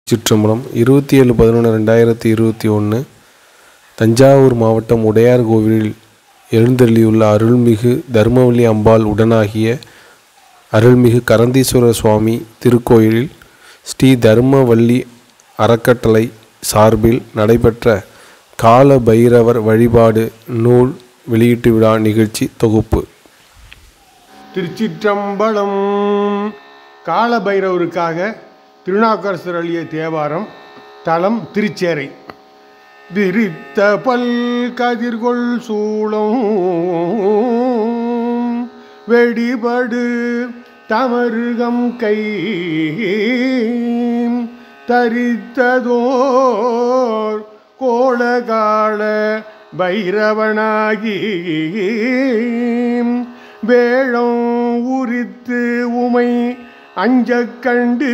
சிற்றம்பலம் இருபத்தி ஏழு பதினொன்று ரெண்டாயிரத்தி இருபத்தி ஒன்று தஞ்சாவூர் மாவட்டம் உடையார் கோவிலில் எழுந்தருளியுள்ள அருள்மிகு தர்மவல்லி அம்பாள் உடனாகிய அருள்மிகு கரந்தீஸ்வரர் சுவாமி திருக்கோயிலில் ஸ்ரீ தர்மவல்லி அறக்கட்டளை சார்பில் நடைபெற்ற கால பைரவர் வழிபாடு நூல் வெளியீட்டு விழா நிகழ்ச்சி தொகுப்பு திருச்சிற்றம்பலம் காலபைரவருக்காக திருநாக்கரசர் அழிய தேவாரம் தலம் திருச்சேரை விரித்த பல் கதிர்கொள் சூளம் வெடிபடு தமருகம் கை தரித்ததோர் கோலகால பைரவனாகி வேளம் உரித்து உமை அஞ்சக் கண்டு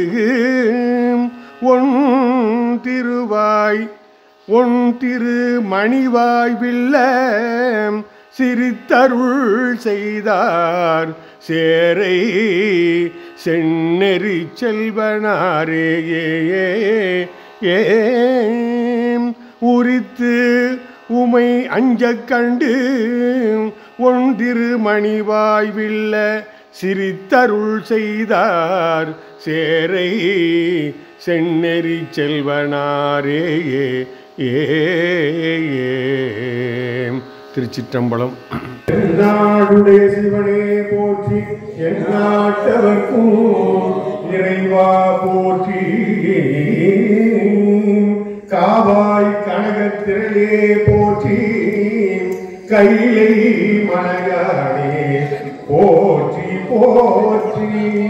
ஒன் திருவாய் ஒன் திரு மணிவாய் வில்ல சிரித்தருள் செய்தார் சேரை செந்நெறி செல்வனாரே ஏ ஏ உரித்து உமை அஞ்சக் கண்டு ஒன் திருமணிவாய் வில்ல சிரித்தருள் செய்தார் சேரை செந்நெறி செல்வனாரே ஏ ஏ ஏ. திருச்சிற்றம்பலம் நாடுடைய சிவனே போற்றி என் நாட்டவர்க்கும் இறைவா போற்றி காவாய் கனகத்திரளே போற்றி கைலை மலையானே போற்றி போற்றி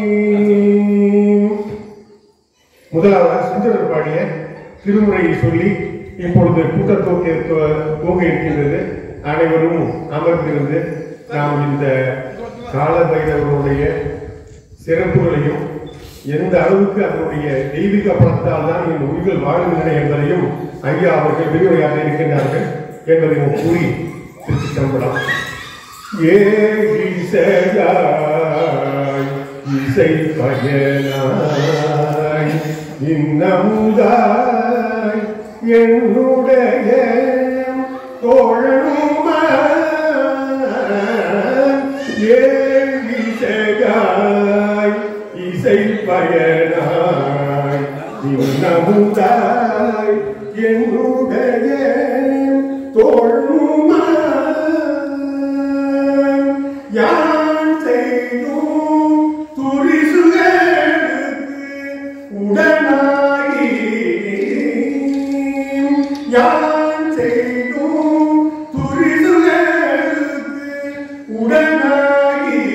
முதலாவது சுந்தரர் பாடிய திருமுறையை சொல்லி இப்பொழுது கூட்டத்தோக்கி துவங்க இருக்கின்றது அனைவரும் அமர்ந்திருந்து நாம் இந்த கால பைரவருடைய சிறப்புகளையும் எந்த அளவுக்கு அதனுடைய தெய்வீக பலத்தால் தான் இந்த உயிர்கள் வாழ்கின்றன என்பதையும் ஐயா அவர்கள் விரிவுரையாக இருக்கின்றார்கள் என்பதையும் கூறி திருச்சிட்டம்பலாம் ஏ இசையாய் இசை பயனாய் இன்னமுதாய் என்னுடைய தோழனுமாய் ஏ இசையாய் இசை பயனாய் இன்னமுதாய் என்னுடைய தோழனுமாய் யான் செய்தும் துரிசுகளுக்கு உடனாகி யான் செய்தும் துரிசுகளுக்கு உடனாகி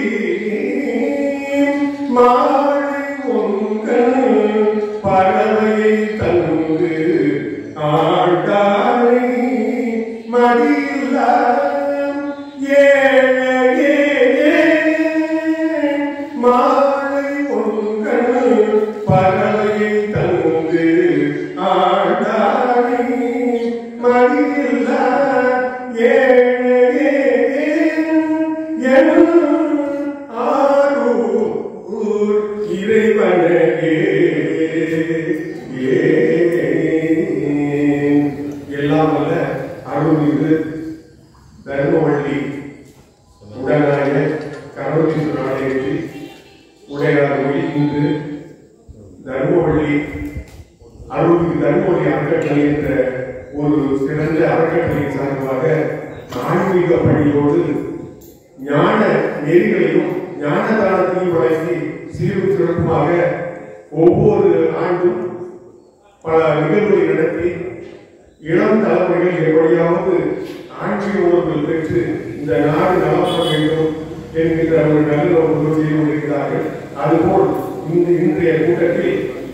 மாலை உங்கள் பறவையை தந்து ஆண்டாரை மடியில்லா ஏழையே மாலை உங்கள் பறவையை தந்து ஆண்டாரை மடியில்லா ஏழையே என் ஆரூர் இறைவனே எல்லாம் அல்ல அருள்மிகு தர்மவள்ளி உடனாய கருணீஸ்வரர் ஆலயத்தில் உடையார் மொழி இன்று தர்மவள்ளி அருள்மிகு தர்மவள்ளி அறக்கட்டளை என்ற ஒரு சிறந்த அறக்கட்டளையின் சார்பாக ஆன்மீக பணியோடு ஞான நெறிகளையும் ஞான தானத்தையும் வழங்கி சீரும் சிறப்புமாக ஒவ்வொரு ஆண்டும் பல நிகழ்வுகளை நடத்தி இளம் தலைமுறைகள் எப்படியாவது ஆட்சி உணர்வுகள் பெற்று இந்த நாடு நலப்பட வேண்டும் என்கின்ற ஒரு நல்ல ஒரு முயற்சியை கொண்டிருக்கிறார்கள் அதுபோல் இந்த இன்றைய கூட்டத்தில்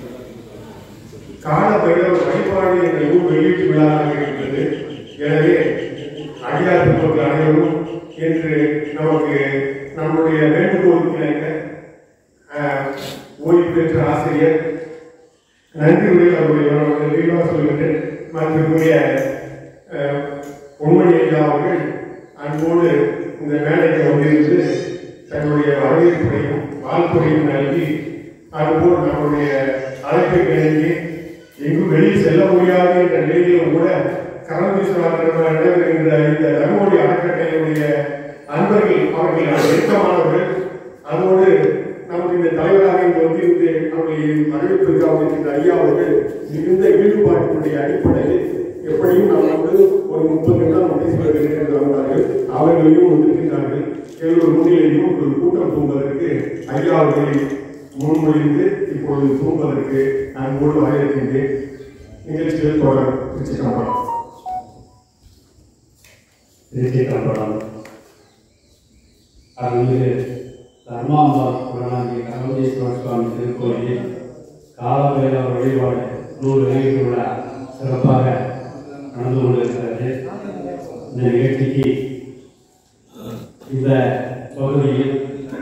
கால பைரவர் வழிபாடு என்ற நூல் வெளியீட்டு விழா இருக்கிறது எனவே அடியார் பெற்றோர்கள் அனைவரும் என்று நமக்கு நம்முடைய வேண்டுகோளுக்கு இணங்க அஹ், ஓய்வு பெற்ற ஆசிரியர் நன்றி உரையில் அவருடைய அவர்கள் விரிவாக சொல்கின்றேன் மற்றக்கூடிய பொன்மணி ஐயா அவர்கள் அன்போடு இந்த மேடைக்கு வந்திருந்து தன்னுடைய வரவேற்புரையும் வாழ்த்துறையும் நல்கி அதுபோல் நம்முடைய அழைப்பை கிணங்கி எங்கும் வெளியில் செல்ல முடியாது என்ற நிலையிலும் கூட கரணீஸ்வரர் நடைபெறுகின்ற இந்த தர்மோடி அறக்கட்டளையுடைய அன்பர்கள் அவர்கள் நெருக்கமானவர்கள் அதோடு நமக்கு இந்த தலைவராக இங்கு வந்திருந்து நம்மை வரவேற்பதற்காக இருக்கின்ற ஐயா அவர்கள் மிகுந்த ஈடுபாட்டினுடைய அடிப்படையில் எப்படியும் நாம் வந்து ஒரு முப்பது நிமிடம் பேசி வருகிறேன் என்று வந்தார்கள் அவர்களையும் வந்திருக்கின்றார்கள் எல்லோர் முன்னிலையும் ஒரு கூட்டம் தூங்குவதற்கு ஐயா அவர்களை முன்மொழிந்து இப்பொழுது தூங்குவதற்கு நான் மூடு வரவேற்கின்றேன் நிகழ்ச்சியில் தொடர் வச்சுக்கலாம் திருச்சிற்றம்பலம் அருள்மிகு தர்மாம்பாள் புரணாகி கரவதீஸ்வரர் சுவாமி திருக்கோயிலில் காலபைரவ வழிபாடு நூறு வெளியீட்டு விழா சிறப்பாக நடந்து கொண்டிருக்கிறது இந்த நிகழ்ச்சிக்கு இந்த பகுதியில்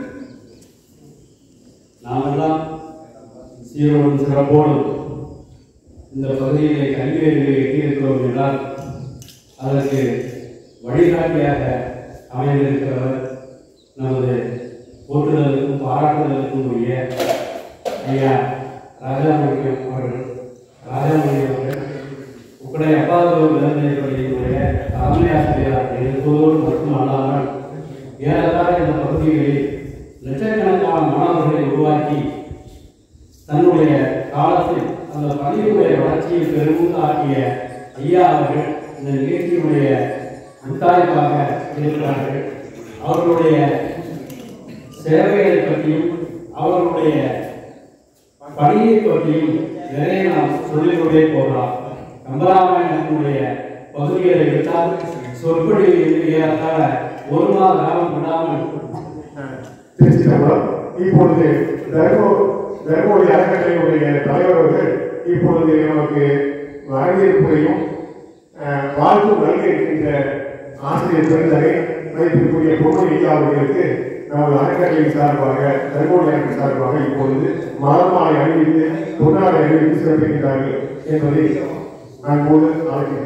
நாமெல்லாம் சீரோடும் சிறப்போடும் இந்த பகுதியிலே கல்வி அறிவை எட்டியிருக்கிறோம் என்றால் அதற்கு வழிகாட்டியாக அமைந்திருக்கிறவர் நமது போற்றுதலுக்கும் பாராட்டுதலுக்கும் உரிய ஐயா ராஜாமணியம் அவர்கள் ராஜாமணியம் அவர்கள் உங்களுடைய அப்பாதோர் நிலைமைப்பள்ளியினுடைய தலைமை ஆசிரியராக இருப்பதோடு மட்டுமல்லாமல் ஏறத்தாழ இந்த பகுதிகளில் லட்சக்கணக்கான மாணவர்களை உருவாக்கி தன்னுடைய காலத்தில் அந்த பள்ளியுடைய வளர்ச்சியை பெருமுக ஆக்கிய ஐயா அவர்கள் இந்த நிகழ்ச்சியினுடைய முத்தாய்ப்பாக இருக்கிறார்கள் அவர்களுடைய சேவைகளை பற்றியும் அவர்களுடைய பணியை பற்றியும் நிறைய நாம் சொல்லிக் கொண்டே போகலாம் கம்பராமாயணத்தினுடைய பகுதிகளை எடுத்தால் சொற்பொழி ஏறத்தாழ ஒரு மாத காலம் விடாமல் திருச்சிதம்பரம் இப்பொழுது தர்மோ தர்மோடி அறக்கட்டளையுடைய தலைவர் அவர்கள் இப்பொழுது நமக்கு வரவேற்புரையும் அஹ், வாழ்த்தும் நல்க இருக்கின்ற ஆசிரியர் பெருந்தகை மதிப்பிற்குரிய பொம்மன் ஐயா அவர்களுக்கு நமது அறக்கட்டளையின் சார்பாக தர்மோடி அறக்கட்டளை சார்பாக இப்பொழுது மலர்மாலை அணிவித்து பொன்னாடை அணிவித்து சிறப்பிக்கின்றார்கள் என்பதை நான் போது அழைக்கிறேன்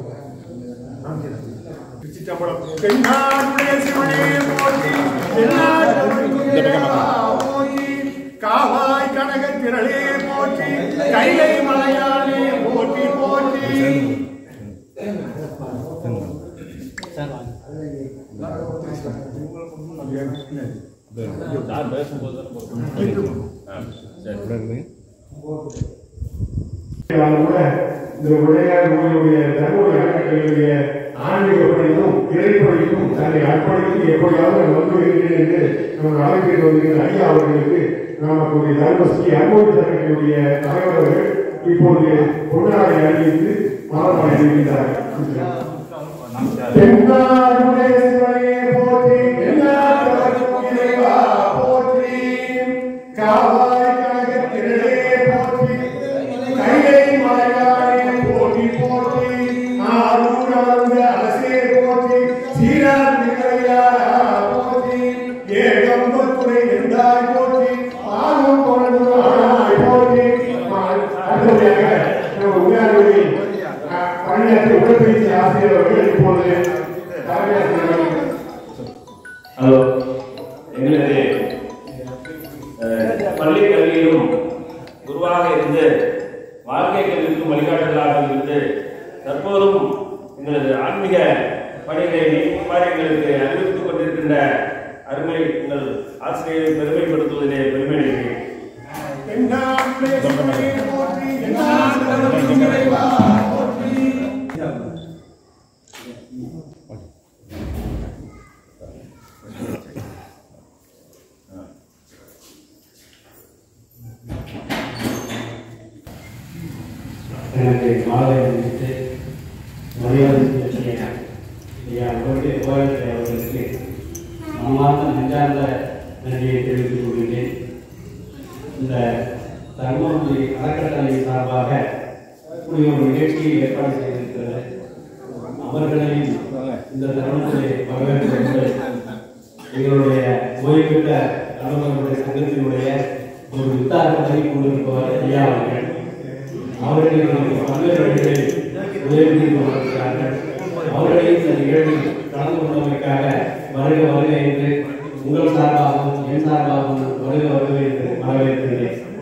திருச்சிதம்பரம் தென்னாடுடைய சிவனே போற்றி தென்னாடுடைய இறைவா போற்றி காவாய் கனக திரளே போற்றி கைலை மலையாளே போற்றி போற்றி இருந்தாலும் கூட இந்த விளையாட்டு மொழியுடைய தர்மபுரி அறக்கட்டளையுடைய ஆன்மீக பணிக்கும் இறைப்பணிக்கும் தன்னை அர்ப்பணித்து எப்படியாவது நான் வந்து வருகிறேன் என்று நம்ம அழைப்பிட்டு வருகிற ஐயா அவர்களுக்கு நமக்குடைய தர்மஸ்ரீ அன்போடு அறக்கட்டளையுடைய தலைவர் அவர்கள் இப்பொழுது பொன்னாடை அறிவித்து மலர்மாலை அறிவித்தார்கள் தென்னாடுடைய சிவனே போற்றி தென்னாட்டவர்க்கும் இறைவா போற்றி காவாய் கனக திரளே போற்றி கைலை மலையாளே போற்றி போற்றி ஆரூர் அமர்ந்த அரசே போற்றி சீரார் நிகழையாரா போற்றி ஏகம்பத்துறை இருந்தாய் போற்றி பாலும் கொண்டு ஆனாய் போற்றி அடுத்தபடியாக நம்ம உரையாடுவதில் பணியாற்றிய உடற்பயிற்சி ஆசிரியர் அவர்கள் இப்பொழுது தலைமையாசிரியர் ஹலோ எங்களது அஹ், பள்ளி கல்வியிலும் குருவாக இருந்து வாழ்க்கை கல்விக்கும் வழிகாட்டலாக இருந்து தற்போதும் எங்களது ஆன்மீக பணிகளை இவ்வாறு எங்களுக்கு அறிவித்துக் கொண்டிருக்கின்ற அருமை எங்கள் ஆசிரியரை பெருமைப்படுத்துவதிலே பெருமை அடைகிறேன் தென்னாடுடைய சிவனே போற்றி தென்னாடுடைய இறைவா போற்றி எனக்கு மாலை அணிவித்து மரியாதை செலுத்திய ஐயா கோட்டை கோயத்தை அவர்களுக்கு மனமார்ந்த நெஞ்சார்ந்த நன்றியை தெரிவித்துக் கொள்கிறேன் இந்த தர்மபுரி அறக்கட்டளை சார்பாக இப்படி ஒரு நிகழ்ச்சியை ஏற்பாடு செய்திருக்கிறது அவர்களையும் இந்த தருணத்திலே வரவேற்று எங்களுடைய ஓய்வு பெற்ற அலுவலர்களுடைய சங்கத்தினுடைய ஒரு வித்தார பணி கொண்டிருப்பவர் ஐயா அவர்கள் அவர்கள் எங்களுக்கு பல்வேறு வழிகளில் உதவி செய்து கொண்டிருக்கிறார்கள் அவர்களையும் இந்த நிகழ்வில் கலந்து கொண்டமைக்காக வருக வருக என்று உங்கள் சார்பாகவும் என் சார்பாகவும் வருக வருக என்று வரவேற்கிறேன்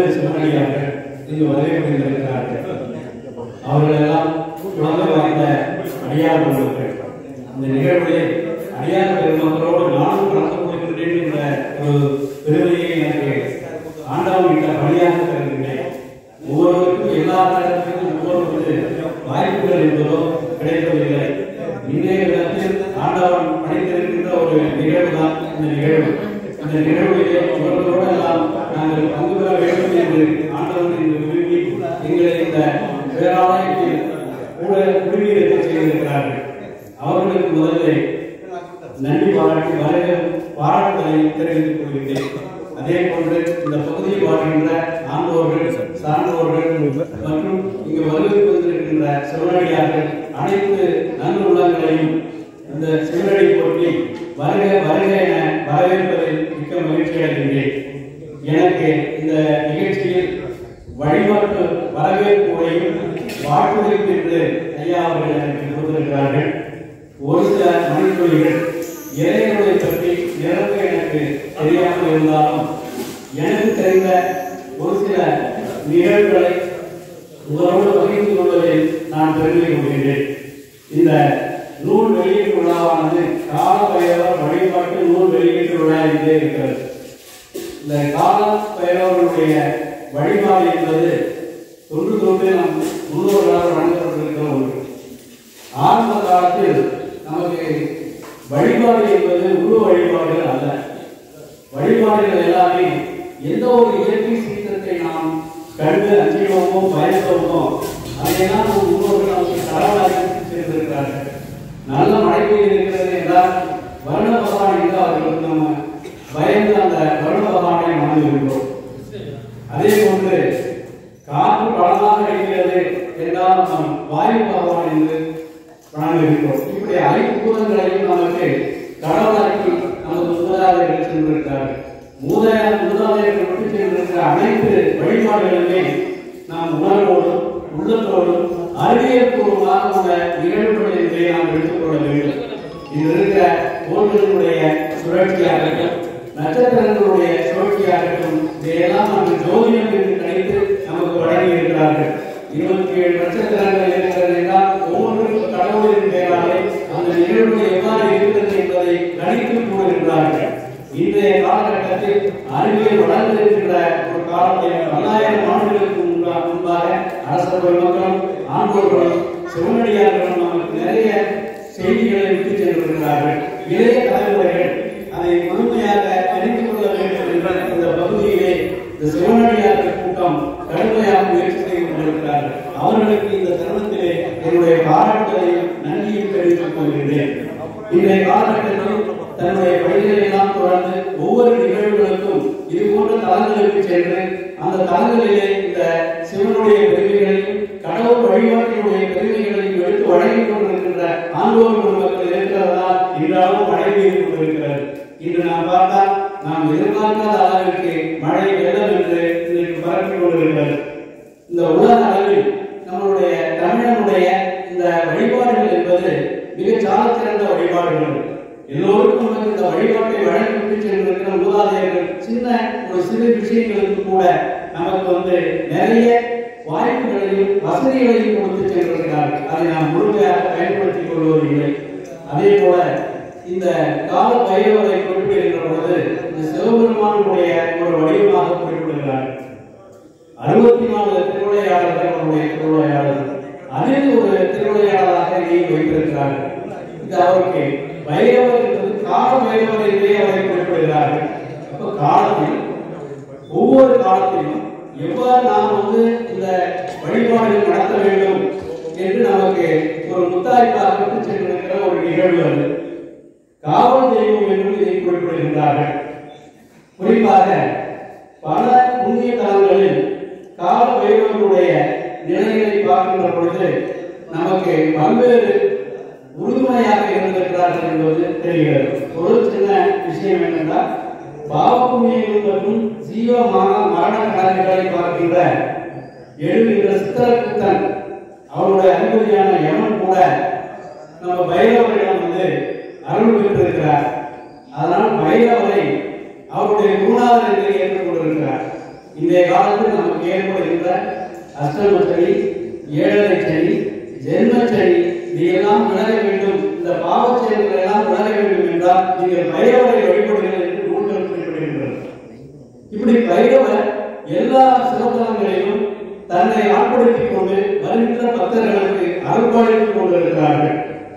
சிவனடியார்கள் இங்கு வருகை புரிந்திருக்கிறார்கள் அவர்கள் எல்லாம் குழந்தை வாய்ந்த அடியார் பெருமக்கள் இந்த நிகழ்வில் அடியார் பெருமக்களோடு நானும் கலந்து கொள்கின்றேன் என்ற ஒரு பெருமையை எனக்கு ஆண்டவன் இட்ட பணியாக கருதுகிறேன் ஒவ்வொருவருக்கும் எல்லா நேரத்திலும் ஒவ்வொருவருக்கு வாய்ப்புகள் என்பதோ கிடைப்பதில்லை இன்றைய இடத்தில் ஆண்டவன் படைத்திருக்கின்ற ஒரு நிகழ்வு தான் இந்த நிகழ்வு இந்த நிகழ்விலே இவர்களோடு எல்லாம் நாங்கள் பங்கு பெற வேண்டும் என்று ஆண்டவன் என்று விரும்பி எங்களை இந்த பேராலயத்தில் கூட குடியிருக்க செய்திருக்கிறார்கள் அவர்களுக்கு முதல்ல நன்றி பாராட்டி வருக பாராட்டுதலை தெரிவித்துக் கொள்கிறேன் அதே போன்று இந்த பகுதியில் வாழ்கின்ற ஆண்டோர்கள் சான்றோர்கள் மற்றும் இங்கு வருகை வந்திருக்கின்ற சிவனடியார்கள் அனைத்து நல்லுள்ளங்களையும் இந்த சிவனடி போற்றி வருக வருக என வரவேற்பதில் மிக்க மகிழ்ச்சி அடைகின்றேன் எனக்கு இந்த நிகழ்ச்சியில் வழிபாட்டு வரவேற்பு உரையும் வாழ்த்துதல் என்று ஐயா அவர்கள் எனக்கு கொடுத்திருக்கிறார்கள் ஒரு சில மணித்துளிகள் இறைவனை பற்றி நிரம்ப எனக்கு தெரியாமல் இருந்தாலும் எனக்கு தெரிந்த ஒரு சில நிகழ்வுகளை உங்களோடு பகிர்ந்து கொள்வதில் நான் பெருமை கொள்கின்றேன் இந்த நூல் வெளியீட்டு விழாவானது கால பைரவர் வழிபாட்டு நூல் வெளியீட்டு விழா என்றே இருக்கிறது இந்த கால பைரவர்களுடைய வழிபாடு என்பது தொன்று தொன்று நம் முன்னோர்களால் வழங்கப்பட்டிருக்கிற ஒன்று ஆரம்ப காலத்தில் நமக்கு வழிபாடு என்பது உருவ வழிபாடுகள் அல்ல வழிபாடுகள் எல்லாமே எந்த ஒரு இயற்கை சீற்றத்தை நாம் கண்டு அஞ்சியோமோ பயந்தோமோ அதையெல்லாம் நம் முன்னோர்கள் நமக்கு கடவுளாக சேர்ந்திருக்கிறார்கள் நல்ல மழை பெய்திருக்கிறது என்றால் வருண பகவான் என்று அவர்களுக்கு நம்ம பயந்து அந்த வருண பகவானை மறந்து விடுகிறோம் அதே போன்று காற்று பலமாக அடிக்கிறது என்றால் நாம் வாயு பகவான் என்று வணங்குகிறோம் இப்படி ஐம்பூதங்களையும் நமக்கு கடவுளாக்கி நமக்கு மூதாதையர்கள் சென்றிருக்கிறார்கள் மூதாதைய மூதாதையர்கள் விட்டு சென்றிருக்கிற அனைத்து வழிபாடுகளுமே நாம் உணர்வோடும் உள்ளத்தோடும் அறிவியல் பூர்வமாக உள்ள நிகழ்வுகள் என்பதை நாம் எடுத்துக்கொள்ள வேண்டும் இது இருக்கிற கோள்களினுடைய சுழற்சியாகட்டும் நட்சத்திரங்களுடைய சுழற்சியாகட்டும் இதையெல்லாம் நமக்கு ஜோதிடம் என்று கணித்து நமக்கு வழங்கி இருக்கிறார்கள் இருபத்தி ஏழு நட்சத்திரங்கள் இருக்கிறது என்றால் ஒவ்வொன்றுக்கும் கடவுளின் பெயராலே அந்த நிகழ்வு எவ்வாறு இருக்கிறது என்பதை கணித்து கூறுகின்றார்கள் இன்றைய காலகட்டத்தில் அறிவியல் வளர்ந்திருக்கின்ற ஒரு காலத்தில் பல்லாயிரம் ஆண்டுகளுக்கு முன்பா- முன்பாக அரசர் பெருமக்களும் ஆண்டோர்களும் சிவனடியார்களும் நமக்கு நிறைய செய்திகளை விட்டு சென்றிருக்கிறார்கள் இளைய தலைமுறைகள் அதை முழுமையாக அறிந்து கொள்ள வேண்டும் என்ற இந்த பகுதியிலே இந்த சிவனடியார்கள் கூட்டம் கடுமையாக முயற்சி செய்து கொண்டிருக்கிறார்கள் அவர்களுக்கு இந்த தருணத்திலே என்னுடைய பாராட்டுதலையும் நன்றியும் தெரிவித்துக் கொள்கின்றேன் இன்றைய காலகட்டத்தில் தன்னுடைய பணிகளை எல்லாம் தொடர்ந்து ஒவ்வொரு நிகழ்வுகளுக்கும் இது போன்ற தலங்களுக்கு சென்று அந்த தலங்களிலே இந்த சிவனுடைய பெருமைகளையும் கடவுள் வழிபாட்டினுடைய பெருமைகளையும் எடுத்து வழங்கிக் கொண்டிருக்கின்ற ஆண்டோர் குடும்பத்தில் இருக்கிறதா இன்றாலும் மழை பெய்து கொண்டிருக்கிறது இன்று நாம் பார்த்தால் நாம் எதிர்பார்க்காத அளவிற்கு மழை வெள்ளம் என்று இன்றைக்கு பரப்பி கொண்டிருக்கிறது இந்த உலக அளவில் நம்மளுடைய தமிழனுடைய இந்த வழிபாடுகள் என்பது மிக சால சிறந்த வழிபாடுகள் எல்லோருக்கும் நமக்கு இந்த வழிபாட்டை வழங்கிவிட்டு சென்றிருக்கிற மூதாதையர்கள் சின்ன ஒரு சிறு விஷயங்களுக்கு கூட நமக்கு வந்து நிறைய வாய்ப்புகளையும் வசதிகளையும் கொடுத்து சென்றிருக்கிறார்கள் அதை நாம் முழுமையாக பயன்படுத்திக் கொள்வதில்லை அதே போல இந்த கால பைரவரை குறிப்பிடுகின்ற பொழுது இந்த சிவபெருமானுடைய ஒரு வடிவமாக குறிப்பிடுகிறார் அறுபத்தி நாலு திருவிளையாடல்கள் அவருடைய திருவிளையாடல் அதில் ஒரு திருவிளையாடலாக இதையும் வைத்திருக்கிறார்கள் இது அவருக்கு பைரவர் என்பது கால பைரவர் என்றே அவரை குறிப்பிடுகிறார்கள் அப்ப காலத்தில் ஒவ்வொரு காலத்திலும் எவ்வாறு நாம் வந்து இந்த வழிபாடுகள் நடத்த வேண்டும் என்று நமக்கு ஒரு முத்தாய்ப்பாக விட்டு சென்றிருக்கிற ஒரு நிகழ்வு அது காவல் தெய்வம் என்றும் இதை குறிப்பிடுகின்றார்கள் குறிப்பாக பல புண்ணிய தலங்களில் கால பைரவர்களுடைய நிலைகளை பார்க்கின்ற பொழுது நமக்கு பல்வேறு உறுதுணையாக இருந்திருக்கிறார்கள் என்பது தெரிகிறது ஒரு சின்ன விஷயம் என்னென்றால் பாவ புண்ணியங்கள் மற்றும் ஜீவ மரண மரண கணக்குகளை பார்க்கின்ற எழுதுகின்ற சித்திரகுப்தன் அவருடைய அதிபதியான யமன் கூட நம்ம பைரவரிடம் வந்து அருள் பெற்றிருக்கிறார் அதனால் பைரவரை அவருடைய குருநாதர் என்று ஏற்றுக்கொண்டிருக்கிறார் இன்றைய காலத்தில் நமக்கு ஏற்படுகின்ற அஷ்டம சனி ஏழரை சனி ஜென்ம சனி இதையெல்லாம் விலக வேண்டும் இந்த பாவச் செயல்களை எல்லாம் விலக வேண்டும் என்றால் நீங்கள் பைரவரை வழிபடுங்கள் என்று நூல்கள் குறிப்பிடுகின்றன இப்படி பைரவர் எல்லா சிவத்தலங்களிலும் தன்னை ஆட்படுத்திக் கொண்டு வருகின்ற பக்தர்களுக்கு அருள்பாலித்துக் கொண்டிருக்கிறார்கள்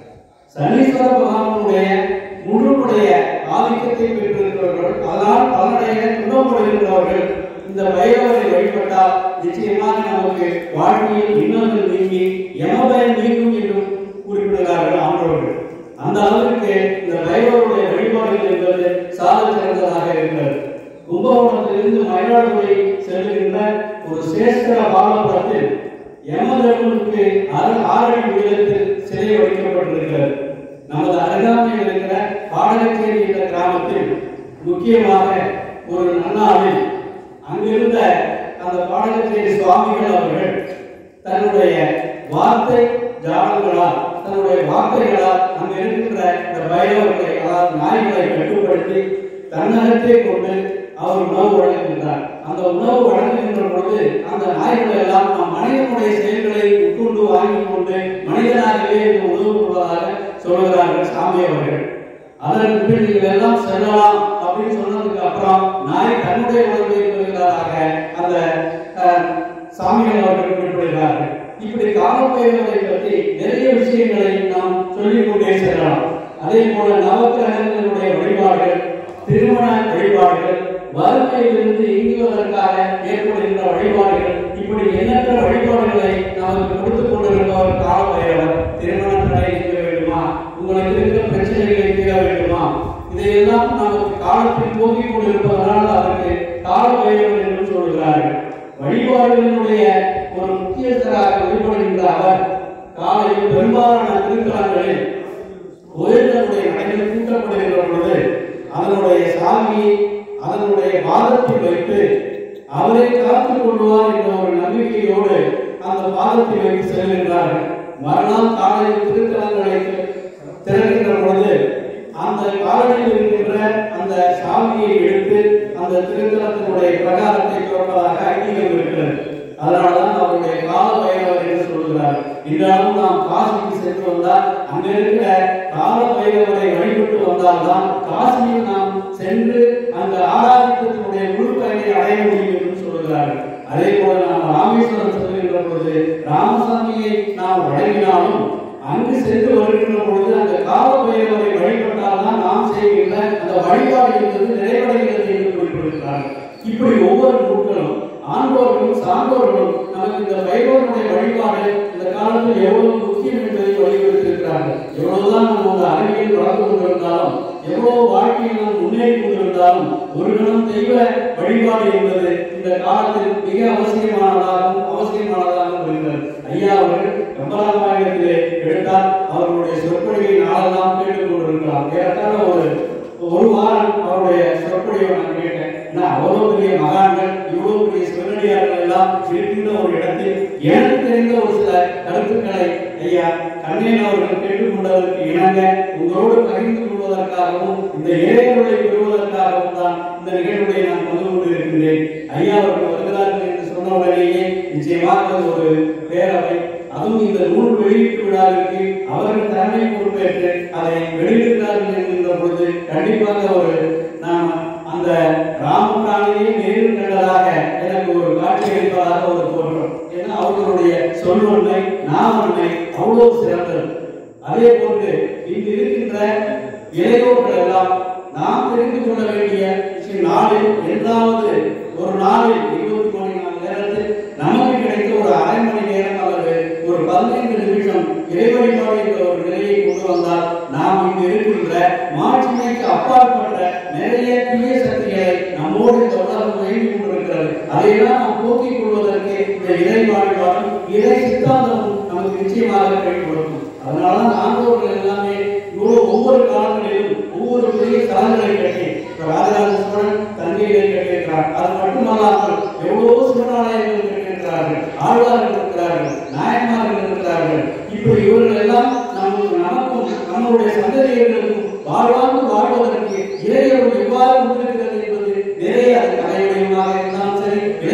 சனீஸ்வர பகவானுடைய முழுமுடைய ஆதிக்கத்தை பெற்றிருக்கிறவர்கள் அதனால் பலனுடைய துன்பப்படுகின்றவர்கள் இந்த பைரவரை வழிபட்டால் நிச்சயமாக நமக்கு வாழ்க்கையில் இன்னொன்று நீங்கி யமபயம் நீங்கும் என்றும் குறிப்பிடுகிறார்கள் ஆண்டவர்கள் அந்த அளவிற்கு இந்த பைரவருடைய வழிபாடுகள் என்பது சால சிறந்ததாக இருக்கிறது கும்பகோணத்திலிருந்து மயிலாடுதுறை செல்லுகின்ற ஒரு சேஸ்கர பாலபுரத்தில் யமதர்மனுக்கு ஆறு ஆறடி உயரத்தில் சிலை வைக்கப்பட்டிருக்கிறது நமது அருகாமையில் இருக்கிற பாடகச்சேரி என்ற கிராமத்தில் முக்கியமாக ஒரு நன்னாளில் அங்கிருந்த அந்த பாடகச்சேரி சுவாமிகள் அவர்கள் தன்னுடைய வார்த்தை ஜாலங்களால் தன்னுடைய வார்த்தைகளால் அங்க இருக்கின்ற இந்த பைரவர்களை அதாவது நாய்களை கட்டுப்படுத்தி தன்னகத்தே கொண்டு அவர் உணவு வழங்குகின்றார் அந்த உணவு வழங்குகின்ற பொழுது அந்த நாய்கள் எல்லாம் நம் மனிதனுடைய செயல்களை உட்கொண்டு வாங்கி கொண்டு மனிதனாகவே இந்த உணவு கொள்வதாக சொல்லுகிறார்கள் சாமி அவர்கள் அதற்கு பின் நீங்கள் எல்லாம் செல்லலாம் அப்படின்னு சொன்னதுக்கு அப்புறம் நாய் தன்னுடைய உணவை கொள்கிறாராக அந்த அஹ், சாமிகள் அவர்கள் குறிப்பிடுகிறார்கள் இப்படி காலப்பயிர்களை பற்றி நிறைய விஷயங்களை நாம் சொல்லிக் கொண்டே செல்லலாம் அதே போல நவக்கிரகங்களுடைய வழிபாடுகள் திருமண வழிபாடுகள் வறுமையிலிருந்து நீங்குவதற்காக ஏற்படுகின்ற வழிபாடுகள் இப்படி எண்ணற்ற வழிபாடுகளை நமக்கு கொடுத்துக் கொண்டிருப்பவர் காலப்பயிரவர் திருமண தடை நீங்க வேண்டுமா உங்களுக்கு இருக்கிற பிரச்சனைகளை தீர வேண்டுமா இதையெல்லாம் நமக்கு காலத்தில் போக்கிக் கொண்டிருப்பதனால் அதற்கு காலப்பயிரவர் என்று சொல்கிறார்கள் வழிபாடுகளினுடைய ஒரு முக்கியஸ்தராக வெளிப்படுகின்ற அவர் காலையில் பெரும்பாலான திருத்தலங்களில் கோயில்களுடைய நடைகள் கூட்டப்படுகின்ற பொழுது அதனுடைய சாமியை அதனுடைய பாதத்தில் வைத்து அவரை காத்துக் கொள்வார் என்ற ஒரு நம்பிக்கையோடு அந்த பாதத்தில் வைத்து செல்கின்றார்கள் மறுநாள் காலையில் திருத்தலங்களை திறக்கின்ற பொழுது அந்த காலையில் இருக்கின்ற அந்த சாமியை எடுத்து அந்த திருத்தலத்தினுடைய பிரகாரத்தை திறப்பதாக ஐதீகம் இருக்கிறது அதனாலதான் அவருடைய கால பைரவர் என்று சொல்கிறார் இன்றாலும் நாம் காசிக்கு சென்று வந்தால் அங்க இருக்கிற கால பைரவரை வழிபட்டு வந்தால்தான் காசியில் நாம் சென்று அந்த ஆராதிக்கத்தினுடைய முழு பயனை அடைய முடியும் என்று சொல்கிறார்கள் அதே போல நாம் ராமேஸ்வரம் செல்கின்ற பொழுது ராமசாமியை நாம் வழங்கினாலும் அங்கு சென்று வருகின்ற பொழுது அந்த கால பைரவரை வழிபட்டால்தான் நாம் செய்கின்ற அந்த வழிபாடு என்பது நிறைவடைகிறது என்று குறிப்பிடுகிறார்கள் இப்படி ஒவ்வொரு நூல்களும் ஆண்டோர்களும் சான்றோர்களும் நமக்கு இந்த பைரவனுடைய வழிபாடு இந்த காலத்தில் எவ்வளவு முக்கியம் என்பதை வலியுறுத்தியிருக்கிறார்கள் எவ்வளவுதான் நம்ம அந்த அறிவியல் வளர்ந்து கொண்டிருந்தாலும் எவ்வளவு வாழ்க்கையில் நாம் முன்னேறி கொண்டிருந்தாலும் ஒரு கணம் தெய்வ வழிபாடு என்பது இந்த காலத்தில் மிக அவசியமானதாகவும் அவசியமானதாகவும் இருக்கிறது ஐயா அவர்கள் கம்பராமாயணத்திலே எடுத்தால் அவர்களுடைய சொற்பொழிவை நாளெல்லாம் கேட்டுக் கொண்டிருக்கலாம் ஏறத்தாழ ஒரு ஒரு வாரம் அவருடைய சொற்பொழிவை நான் கேட்டேன் ஏன்னா அவ்வளவு பெரிய மகான்கள் இவ்வளவு பெரிய சிவனடியார்கள் எல்லாம் இருக்கின்ற ஒரு இடத்தில் எனக்கு தெரிந்த ஒரு சில கருத்துக்களை ஐயா கண்ணன் அவர்கள் கேட்டுக்கொண்டதற்கு இணங்க உங்களோடு பகிர்ந்து கொள்வதற்காகவும் இந்த இறைவர்களை பெறுவதற்காகவும் தான் இந்த நிகழ்வுகளை நான் பங்கு கொண்டு இருக்கின்றேன் ஐயா அவர்கள் வருகிறார்கள் என்று சொன்ன உடனேயே நிச்சயமாக ஒரு பேரவை அதுவும் இந்த நூல் வெளியீட்டு விழாவிற்கு அவர்கள் தலைமை பொறுப்பேற்று அதை வெளியிடுகிறார்கள் என்கின்ற பொழுது கண்டிப்பாக ஒரு நாம் அந்த ராமபிராணியை நேரில் கண்டதாக எனக்கு ஒரு காட்சி அளிப்பதாக ஒரு தோற்றம் ஏன்னா அவர்களுடைய சொல்வன்மை நாவன்மை அவ்வளவு சிறந்தது அதே போன்று இங்கு இருக்கின்ற இளையோர்கள் எல்லாம் நாம் தெரிந்து கொள்ள வேண்டிய விஷயம் நாளில் என்றாவது ஒரு நாளில் இருபத்தி மணி நேரத்தில் நமக்கு கிடைத்த ஒரு அரை மணி நேரம் அல்லது ஒரு பதினைந்து நிமிஷம் இறை வழிபாடு என்ற ஒரு நிலையை கொண்டு வந்தால் நாம் இங்கு இருக்கின்ற மாட்சிமைக்கு அப்பாற்பட்ட நிறைய தீய சக்திகளை நம்மோடு இந்த உலகம் வேண்டி கொண்டிருக்கிறது அதையெல்லாம் நாம் போக்கிக் கொள்வதற்கு இந்த இறை வழிபாடும் இறை சித்தாந்தமும் நமக்கு நிச்சயமாக கை கொடுக்கும் அதனாலதான் ஆண்டவர்கள் எல்லாமே இவ்வளவு ஒவ்வொரு காலங்களிலும் ஒவ்வொரு பெரிய தலங்களை கட்டி இப்ப ராஜராஜ சோழன் தஞ்சையிலே கட்டியிருக்கிறார் அது மட்டுமல்லாமல் எவ்வளவோ சிவனாலயங்கள் கட்டியிருக்கிறார்கள் ஆழ்வார்கள் இருக்கிறார்கள் நாயன்மார்கள் இருக்கிறார்கள் இப்படி இவர்கள் எல்லாம் நமக்கு நமக்கும் நம்முடைய சந்ததியர்களுக்கும் வாழ்வாங்கு வாழ்வதற்கு இறையர்கள் எவ்வாறு முன்னிருக்கிறது என்பது நிறைய அது கலையுடையமாக இருந்தாலும் சரி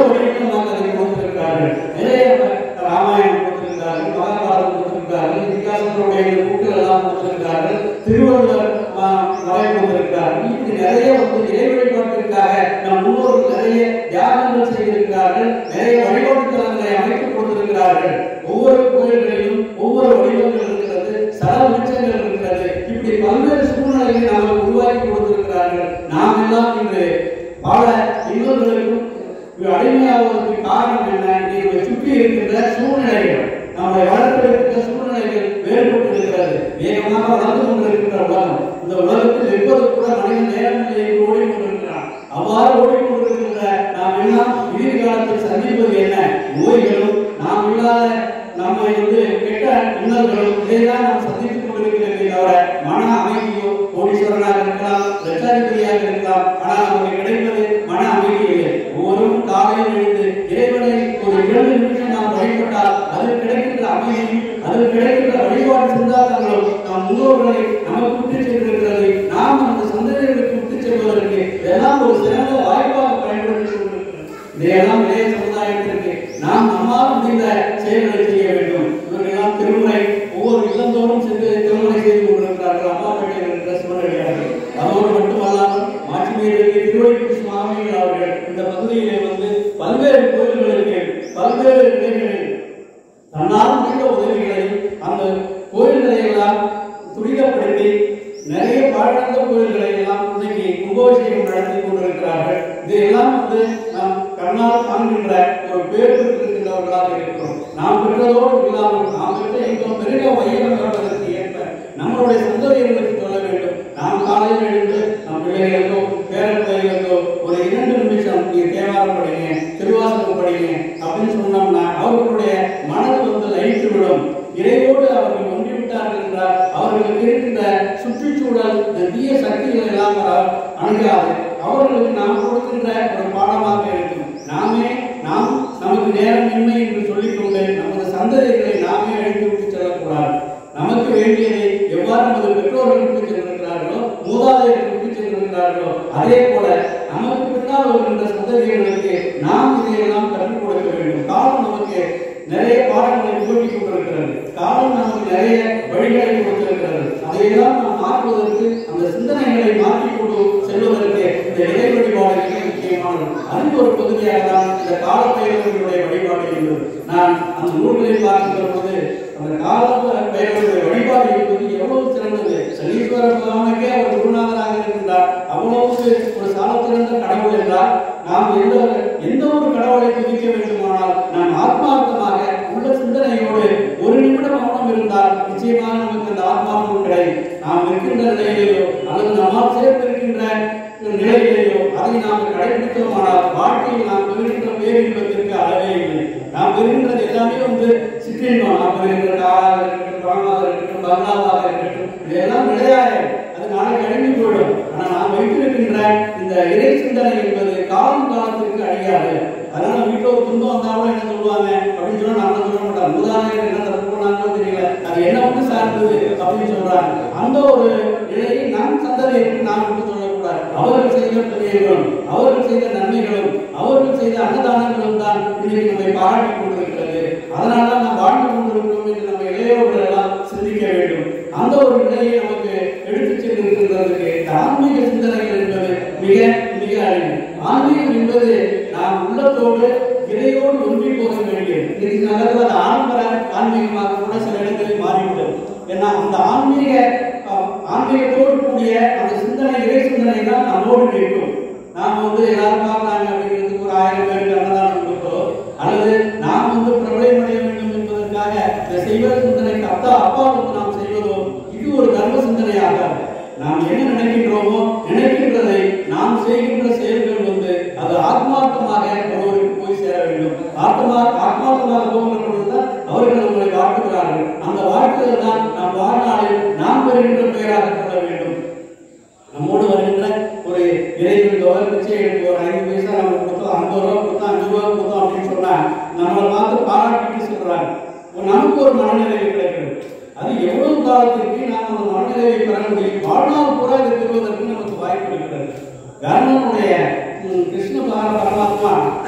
வடிவமாக அதை கொடுத்திருக்கிறார்கள் நிறைய ராமாயணம் கொடுத்திருக்கிறார்கள் மகாபாரதம் கொடுத்திருக்கிறார்கள் இதிகாசங்களுடைய புக்குகள் எல்லாம் கொடுத்திருக்கிறார்கள் திருவள்ளுவர் ஆ, மறை கொடுத்திருக்கிறார்கள் இப்படி நிறைய வந்து இறை வழிபாட்டிற்காக நம் முன்னோர்கள் நிறைய தியாகங்கள் செய்திருக்கிறார்கள் நிறைய வழிபாட்டு தலங்களை அமைத்து கொடுத்திருக்கிறார்கள் ஒவ்வொரு கோயில்களிலும் ஒவ்வொரு வடிவங்கள் இருக்கிறது சல விருட்சங்கள் இருக்கிறது இப்படி பல்வேறு சூழ்நிலைகளை நாம் உருவாக்கி கொடுத்திருக்கிறார்கள் நாம் எல்லாம் இன்று பல இன்னொருவருக்கும் அடிமையாவதற்கு காரணம் என்ன இதை சுற்றி இருக்கின்ற சூழ்நிலைகள் நம்மை வளர்த்திருக்கின்ற சூழ்நிலைகள் வேறுபட்டு இருக்கிறது வேகமாக வளர்ந்து கொண்டிருக்கின்ற உலகம் இந்த உலகத்தில் எப்போது கூட மனிதன் நேரநிலையை ஓடிக்கொண்டிருக்கிறான் அவ்வாறு ஓடிக்கொண்டிருக்கின்ற நாம் எல்லாம் இறுதி காலத்தில் சந்திப்பது என்ன நோய்களும் நாம் இல்லாத நம்மை வந்து கெட்ட இன்னல்களும் இதைதான் நாம் சந்தித்துக் கொண்டிருக்கிறதே தவிர மன அமைதியோ கோடீஸ்வரனாக இருக்கலாம் லட்சாதிபதியாக இருக்கலாம் ஆனால் நமக்கு கிடைப்பது மன அமைதி இல்லை ஒவ்வொருவரும் காலையில் எழுந்து இறைவனை ஒரு இரண்டு நிமிஷம் நாம் வழிபட்டால் அதில் கிடைக்கின்ற அமைதி அதில் கிடைக்கின்ற வழிபாடு சிந்தாந்தங்களும் நம் முன்னோர்களை நமக்கு விட்டு சென்றிருக்கிறது நாம் அந்த சந்ததிகளுக்கு விட்டு செல்வதற்கு இதெல்லாம் ஒரு சிறந்த வாய்ப்பாக பயன்படுத்தி கொண்டிருக்கிறது இதையெல்லாம் இளைய சமுதாயத்திற்கு நாம் நம்மால் முடிந்த செயல்களை செய்ய வேண்டும் இவர்களெல்லாம் திருமுறை ஒவ்வொரு இல்லந்தோறும் சென்று திருமுறை செய்து கொண்டிருக்கிறார்கள் அம்மாப்பேட்டையில் இருக்கிற சிவனடியார்கள் அதோடு மட்டுமல்லாமல் மாட்சிமேற்கு திருவள்ளுவர் சுவாமிகள் அவர்கள் இந்த பகுதியிலே வந்து பல்வேறு கோயில்களுக்கு பல்வேறு நிலைகளில் தன்னால் முடிந்த உதவிகளை அந்த கோயில்களை எல்லாம் துரிதப்படுத்தி நிறைய பாழடைந்த கோயில்களை எல்லாம் இன்னைக்கு கும்பாபிஷேகம் நடத்தி கொண்டிருக்கிறார்கள் இதையெல்லாம் வந்து நாம் கண்ணால் காண்கின்ற ஒரு பேர் பெற்றிருக்கின்றவர்களாக இருக்கிறோம் நாம் பெற்றதோடு இல்லாமல் நாம் பெற்ற எங்கள் பெருக வையம் பெறுவதற்கு ஏற்ப நம்மளுடைய சந்ததிகளுக்கு சொல்ல வேண்டும் நாம் காலையில் எழுந்து நம் பிள்ளைகளுக்கோ பேரன் பிள்ளைகளுக்கோ ஒரு இரண்டு நிமிஷம் நீங்க தேவாரம் படிங்க திருவாசகம் படிங்க அப்படின்னு சொன்னோம்னா அவர்களுடைய மனது வந்து லயித்து விடும் இறைவோடு அவர்கள் ஒன்றி விட்டார்கள் என்றால் அவர்களுக்கு இருக்கின்ற சுற்றுச்சூழல் இந்த தீய சக்திகள் எல்லாம் வர- அணுகாது அவர்களுக்கு நாம் கொடுக்கின்ற ஒரு பாடமாக இருக்கும் நாமே நாம் நமக்கு நேரம் இன்மை என்று சொல்லிக்கொண்டு நமது சந்ததிகளை நாமே அழித்து விட்டு செல்லக்கூடாது நமக்கு வேண்டியதை எவ்வாறு நமது பெற்றோர்கள் விட்டு சென்றிருக்கிறார்களோ மூதாதையர்கள் விட்டு சென்றிருக்கிறார்களோ அதே போல நமக்கு பின்னால் வருகின்ற சந்ததிகளுக்கு நாம் இதையெல்லாம் கற்றுக் கொடுக்க வேண்டும் காலம் நமக்கு நிறைய பாடங்களை புகட்டி கொண்டிருக்கிறது காலம் நமக்கு நிறைய வழிகளை கொடுத்திருக்கிறது அதையெல்லாம் நாம் மாற்றுவதற்கு அந்த சிந்தனைகளை மாற்றிக் கொண்டு செல்வதற்கு இந்த இறை வழிபாடு மிக முக்கியமானது அதில் ஒரு பகுதியாக தான் இந்த கால பயிர்களுடைய வழிபாடு என்பது நான் அந்த நூல்களை பார்க்கின்ற போது அந்த கால பயிர்களுடைய வழிபாடு என்பது எவ்வளவு சிறந்தது சனீஸ்வர பகவானுக்கே அவர் குருநாதராக இருக்கின்றார் அவ்வளவுக்கு ஒரு சாலச்சிறந்த கடவுள் என்றால் நாம் எந்த எந்த ஒரு கடவுளை துதிக்க வேண்டுமானால் நாம் ஆத்மார்த்தமாக உள்ள சிந்தனையோடு ஒரு நிமிடம் மௌனம் இருந்தால் நிச்சயமாக நமக்கு அந்த ஆத்மார்த்தம் கிடைக்கும் நாம் இருக்கின்ற நிலையிலேயோ அல்லது நம்மால் சேர்த்து இருக்கின்ற நிலையிலேயோ அதை நாம் கடைபிடித்தோமானால் வாழ்க்கையில் நாம் பெறுகின்ற பேரின்பத்திற்கு அளவே இல்லை நாம் பெறுகின்றது எல்லாமே வந்து சிற்றின்பம் நாம் பெறுகின்ற காராக இருக்கட்டும் பணமாக இருக்கட்டும் பங்களாவாக இருக்கட்டும் இதெல்லாம் நிலையாக அது நாளைக்கு அழிந்து போயிடும் ஆனா நாம் வைத்திருக்கின்ற இந்த இறை சிந்தனை என்பது காலம் காலத்திற்கு அழியாது அதனால வீட்டுல ஒரு துன்பம் வந்தாலும் என்ன சொல்லுவாங்க அப்படின்னு சொன்னா நாம சொல்ல மாட்டோம் மூதாதையர் என்ன தப்பு பண்ணாங்களோ தெரியல அது என்ன வந்து சார்ந்தது அப்படின்னு சொல்றாங்க அந்த ஒரு நிலையை நம் சந்ததியருக்கு நாம் விட்டு சொல்லக்கூடாது அவர்கள் செய்த புண்ணியங்களும் அவர்கள் செய்த நன்மைகளும் அவர்கள் செய்த அன்னதானங்களும் தான் இன்னைக்கு நம்மை பாராட்டி கொண்டிருக்கிறது அதனால தான் நாம் வாழ்ந்து கொண்டிருக்கிறோம் என்று நம்ம இளையோர்கள் எல்லாம் சிந்திக்க வேண்டும் அந்த ஒரு நிலையை நமக்கு எடுத்துச் சென்றிருக்கின்றதுக்கு இந்த ஆன்மீக சிந்தனைகள் என்பது மிக மிக அழிவு ஆன்மீகம் என்பது நாம் உள்ளத்தோடு இறையோடு ஒன்றி போக வேண்டியது இன்னைக்கு நகர்வு அது ஆடம்பர ஆன்மீகமாக கூட சில இடங்களில் மாறிவிட்டது ஏன்னா அந்த ஆன்மீக அஹ், ஆன்மீகத்தோடு கூடிய அந்த சிந்தனை இறை சிந்தனை தான் நம்மோடு நிற்கும் நாம் வந்து எல்லாரும் பார்க்கறாங்க அப்படிங்கிறதுக்கு ஒரு ஆயிரம் பேருக்கு அன்னதானம் கொடுத்தோ அல்லது நாம் வந்து பிரபலமடைய வேண்டும் என்பதற்காக இந்த செய்வ சிந்தனைக்கு அப்பா அப்பாவுக்கு நாம் செய்வதோ இது ஒரு தர்ம சிந்தனையாக நாம் என்ன நினைக்கின்றோமோ நினைக்கின்றதை நாம் செய்கின்ற செயல்கள் வந்து அது ஆத்மார்த்தமாக ஒருவருக்கு போய் சேர வேண்டும் ஆத்மா ஆத்மார்த்தமாக போகின்ற பொழுதுதான் அவர்கள் நம்மளை வாழ்த்துகிறார்கள் அந்த வாழ்த்துதல் தான் நம் வாழ்நாளில் நாம் பெறுகின்ற பெயராக கொள்ள வேண்டும் நம்மோடு வருகின்ற ஒரு இறைவன் தொகை பிச்சை எடுத்து ஒரு ஐந்து பைசா நம்ம கொடுத்தோம் ஐம்பது ரூபா கொடுத்தோம் அஞ்சு ரூபா கொடுத்தோம் அப்படின்னு சொன்னா நம்மளை பார்த்து பாராட்டிட்டு சொல்றாங்க ஒரு நமக்கு ஒரு மனநிறைவு கிடைக்கிறது அது எவ்வளவு காலத்திற்கு நாம் அந்த மனநிறைவை பெற முடியும் வாழ்நாள் பூரா இதை பெறுவதற்கு நமக்கு வாய்ப்பு இருக்கிறது கர்ணனுடைய ம், கிருஷ்ண பர- பரமாத்மா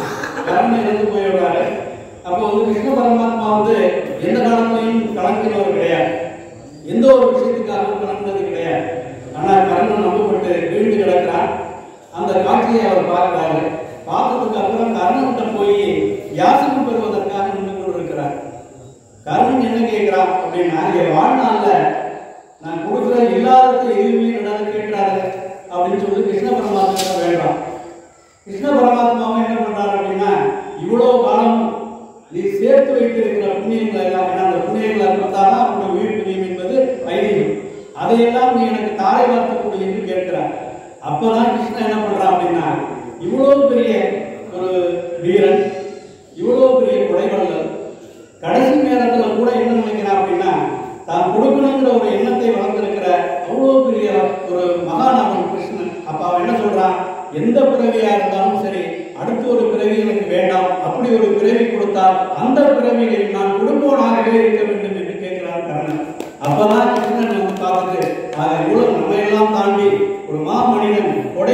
கர்ணன் இறந்து போயிடுறாரு அப்போ வந்து கிருஷ்ண பரமாத்மா வந்து எந்த காலத்திலையும் கலங்கினவர் கிடையாது எந்த ஒரு விஷயத்துக்காகவும் கலந்தது கிடையாது ஆனா கர்ணன் நம்பப்பட்டு வீழ்ந்து கிடக்கிறான் அந்த காட்சியை அவர் பார்க்கிறாரு பார்த்ததுக்கு அப்புறம் கர்ணன்கிட்ட போய் யாசகம் பெறுவதற்காக நின்று கொண்டிருக்கிறார் கர்ணன் என்ன கேட்கிறான் அப்படின்னா என் வாழ்நாள்ல நான் கொடுக்குற இல்லாதது எதுவுமே என்னிடம் கேட்கிறாரு அப்படின்னு சொல்லி கிருஷ்ண பரமாத்மா வேண்டாம் கிருஷ்ண பரமாத்மாவும் என்ன பண்றாரு அப்படின்னா இவ்வளவு காலம் நீ சேர்த்து வைத்திருக்கிற புண்ணியங்களை எல்லாம் ஏன்னா அந்த புண்ணியங்களை கொடுத்தாதான் அவனுடைய உயிர் புண்ணியம் என்பது ஐதீகம் அதையெல்லாம் நீ எனக்கு தாரை வார்த்தக்கூடிய என்று கேட்கிறார் அப்பதான் கிருஷ்ணன் என்ன பண்றான் அப்படின்னா இவ்வளவு பெரிய ஒரு வீரன் இவ்வளவு பெரிய கொடைவள்ளல் கடைசி நேரத்துல கூட என்ன நினைக்கிறான் அப்படின்னா தான் கொடுக்கணுங்கிற ஒரு எண்ணத்தை வளர்ந்திருக்கிற அவ்வளவு பெரிய ஒரு மகாநாமன் கிருஷ்ணன் அப்ப அவன் என்ன சொல்றான் எந்த பிறவியா இருந்தாலும் சரி அடுத்த ஒரு பிறவி எனக்கு வேண்டாம் அப்படி ஒரு பிறவி கொடுத்தால் அந்த பிறவியில் நான் குடும்பனாகவே இருக்க வேண்டும் என்று கேட்கிறான் கர்ணன் அப்பதான் கிருஷ்ணன் வந்து பார்த்துட்டு ஆக இவ்வளவு நம்ம எல்லாம் தாண்டி ஒரு மாமனிதன்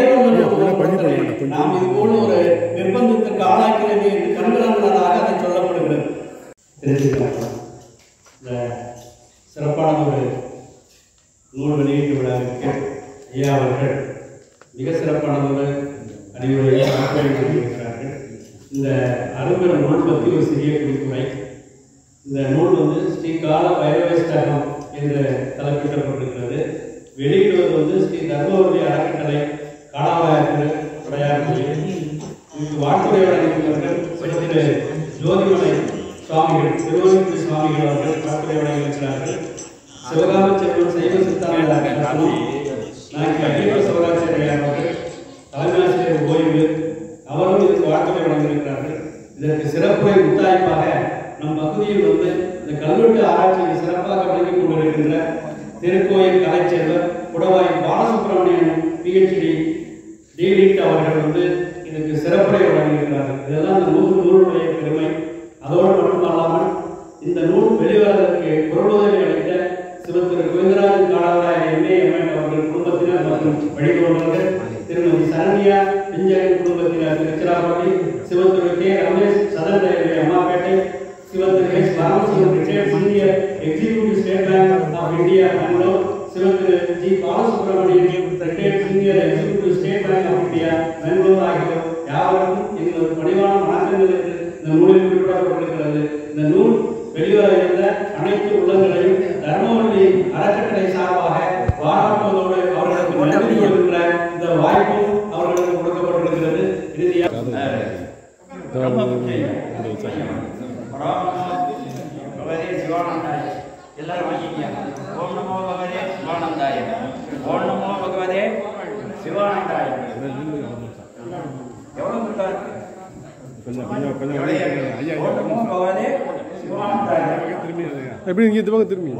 கொடைவள்ளல் நாம் இது போல ஒரு நிர்பந்தத்திற்கு ஆளாக்கிறது என்று கண்கலங்குறதாக அதை சொல்லப்படுகிறது தெரிஞ்சுக்கலாம் இந்த சிறப்பான ஒரு நூல் வெளியீட்டு விழாவிற்கு ஐயா அவர்கள் மிக சிறப்பான ஒரு அறிவுரையை இருக்கிறார்கள் இந்த அரும்பெரும் நூல் பற்றி ஒரு சிறிய குறிப்புரை இந்த நூல் வந்து ஸ்ரீ கால பைரவேஷ்டகம் என்று தலைப்பிடப்பட்டிருக்கிறது வெளியிடுவது வந்து ஸ்ரீ தர்மபுரி அறக்கட்டளை காலாவாயத்திரு உடையார் கோயில் இதுக்கு வாழ்த்துறை வழங்கியிருக்கிறார்கள் திரு ஜோதிமலை சுவாமிகள் திருவண்ணாமலை சுவாமிகள் அவர்கள் வாழ்த்துறை வழங்கியிருக்கிறார்கள் சிவகாம செல்வன் சைவ சித்தாந்த தர்மம் நாய்க்கு அகில சிவகாச்சாரியார் அவர்கள் தலைமையாசிரியர் ஓய்வு அவரும் இதுக்கு வாழ்த்துறை வழங்கியிருக்கிறார்கள் இதற்கு சிறப்புரை முத்தாய்ப்பாக நம் பகுதியில் வந்து இந்த கல்வெட்டு ஆராய்ச்சியை சிறப்பாக விளங்கிக் கொண்டிருக்கின்ற திருக்கோயில் கலைச்செல்வர் குடவாய் பாலசுப்ரமணியன் பிஹெச்டி டிலிட் அவர்கள் வந்து இதுக்கு சிறப்புரை வழங்கியிருக்கிறார்கள் இதெல்லாம் இந்த நூறு நூலுடைய பெருமை அதோடு மட்டுமல்லாமல் இந்த நூல் வெளிவரதற்கு பொருளுதவி அளித்த சிவத்திரு கோவிந்தராஜன் காலாவராய எம்ஏ எம்எட் அவர்கள் குடும்பத்தினர் மற்றும் வழிபடுவர்கள் திருமதி சரண்யா பிஞ்சகன் குடும்பத்தினர் திருச்சிராப்பள்ளி சிவத்திரு K Ramesh southern railway Ammapettai சிவத்திரு S Ramasivan retired senior executive State Bank of India Bangalore சிவத்திரு G Balasubramanian retired senior executive State Bank of India Bangalore ஆகியோர் யாவருக்கும் எங்களது பணிவான வணக்கங்கள் என்று இந்த நூலில் குறிப்பிடப்பட்டிருக்கிறது இந்த நூல் வெளிவர இருந்த அனைத்து உள்ளங்களையும் தர்மவல்லி அறக்கட்டளை சார்பாக பாராட்டுவதோடு அவர்களுக்கு நன்றி கூறுகின்ற இந்த வாய்ப்பும் அவர்களுக்கு கொடுக்கப்பட்டிருக்கிறது இறுதியாக பகவதே சிவானந்தாய எல்லாரும் வாங்கிக்கியா ஓம் நமோ பகவதே சிவானந்தாய ஓம் நமோ பகவதே சிவானந்தாய எவ்வளவு இருக்காரு ஓம் நமோ பகவதே சிவானந்தாய எப்படி இங்கே இந்த பக்கம் திரும்பி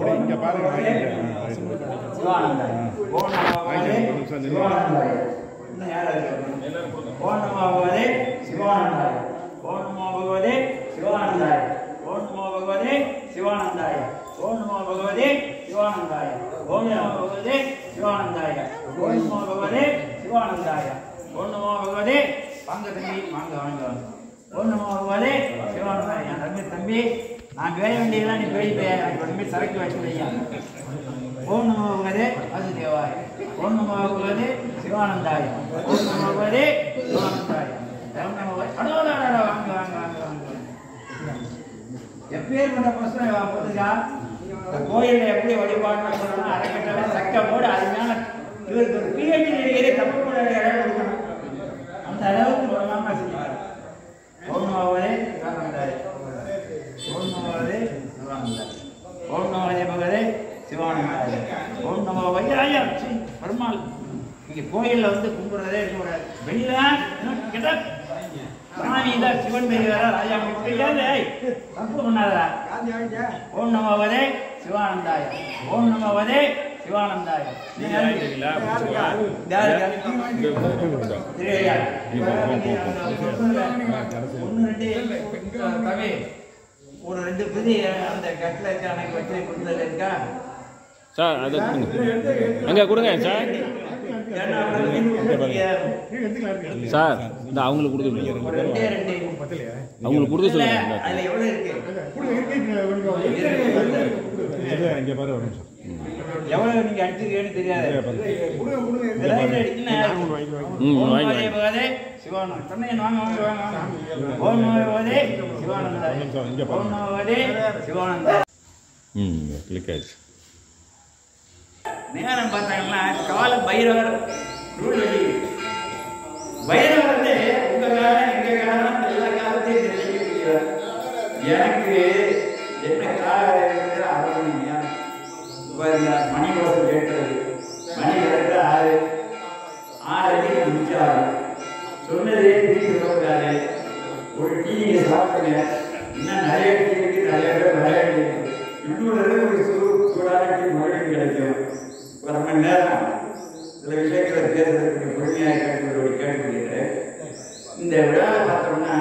சிவானந்தாய ஓம் நமோ பகவதே சிவானந்தாய இன்னும் யாரா இருக்காரு? ஓம் நமோ பகவதே சிவானந்தாய ஓம் நமோ பகவதே சிவானந்தாய ஓம் நமோ பகவதே சிவானந்தாய ஓம் நமோ பகவதே சிவானந்தாய ஓம் நமோ பகவதே சிவானந்தாய ஓம் நமோ பகவதே சிவானந்தாய ஓம் நமோ பகவதே வாங்க தம்பி வாங்க வாங்க வாங்க ஓம் நமோ பகவதே சிவானந்தாய என் தம்பி தம்பி நான் பேச வேண்டியதெல்லாம் நீ பேசிட்டே எனக்கு தம்பி சரக்கு வச்சுலையா ஓம் நமோ பகவதே வாசுதேவாய ஓம் நமோ பகவதே சிவானந்தாய ஓம் நமோ பகவதே சிவானந்தாய ஓம் நமோ பகவதே- அடோ, அடோ, அடோ, வாங்க வாங்க வாங்க வாங்க எப்பேற்பட்ட பிரச்சனை புரிஞ்சா கோயில்ல எப்படி வழிபாடு பண்ணணும் அரைக்கட்டளை சக்க போடு அது மேல இவருக்கு ஒரு பிஹெச்டி டிகிரி தப்பு கூட இடம் கொடுக்கணும் அந்த அளவுக்கு பிரமாணமா செஞ்சாரு ஓம் நமோவதே சிவானந்தாய ஓம் நமோவதே சிவானந்தாய ஓம் நமோவதே பகவதே சிவானந்தாய ஓம் நமோ வைராயா சீ, பெருமாள் இங்க கோயில்ல வந்து கும்பிடுறதே இருக்கக்கூடாது வெளியில கிட்ட சாமி தான் சிவன் பெரியவரா ராஜா முடியாது தப்பு பண்ணாதரா ஓம் நமோ வதே சிவானந்தாய ஓம் நமோ வதே சிவானந்தாய ஒன்று ரெண்டு கவி ஒரு ரெண்டு பிரதி அந்த கட்டில் இருக்க அன்னைக்கு வச்சு கொடுத்தது இருக்கா சார் அதை கொடுங்க அங்கே கொடுங்க சார் ஏன்னா அப்புறம் மீன் உற்பத்தியை சார் இந்த அவங்களுக்கு கொடுத்து ஒரு ரெண்டே ரெண்டு அவங்களுக்கு கொடுத்து இல்ல, சொல்லுங்க அதுல எவ்வளவு இருக்கு இங்கே பாரு ஒரு நிமிஷம் எவ்வளவு நீங்க அடிச்சிருக்கீங்கன்னு தெரியாது இந்த லைன்ல அடிச்சுன்னா ம் ஓம் வாங்கி நமோ பகவதே சிவானந்தம். சொன்னேன், வாங்க, வாங்க, வாங்க, வாங்க. ஓம் நமோ பகவதே சிவானந்தாய. இங்க பாருங்க. ஓம் நமோ பகவதே சிவானந்தாய. ம் கிளிக் ஆயிடுச்சு நேரம் பார்த்தாங்கன்னா கால பைரவர் நூல் வெளி பைரவர் வந்து உங்க காலம் எங்க காலம் எல்லா காலத்தையும் தெரிஞ்சுக்கிறார் எனக்கு என்ன காலம் இருக்குது அவருடைய இப்போ இந்த மணி ஓசை கேட்டது மணி கரெக்டாக ஆறு ஆறு அடி முடிச்சாரு சொன்னதே திருப்பி சொல்றாரு ஒரு டீ நீங்க சாப்பிடுங்க இன்னும் நிறைய டீ இருக்கு நிறைய பேர் விளையாடி இன்னொரு தடவை ஒரு சூ சூடான டீ மறுபடியும் கிடைக்கும் ஒரு மணி நேரம் சில விஷயங்களை பேசுறதுக்கு பொறுமையாக கேட்கக்கூடிய கேட்கப்படுகிறேன் இந்த விழாவை பார்த்தோம்னா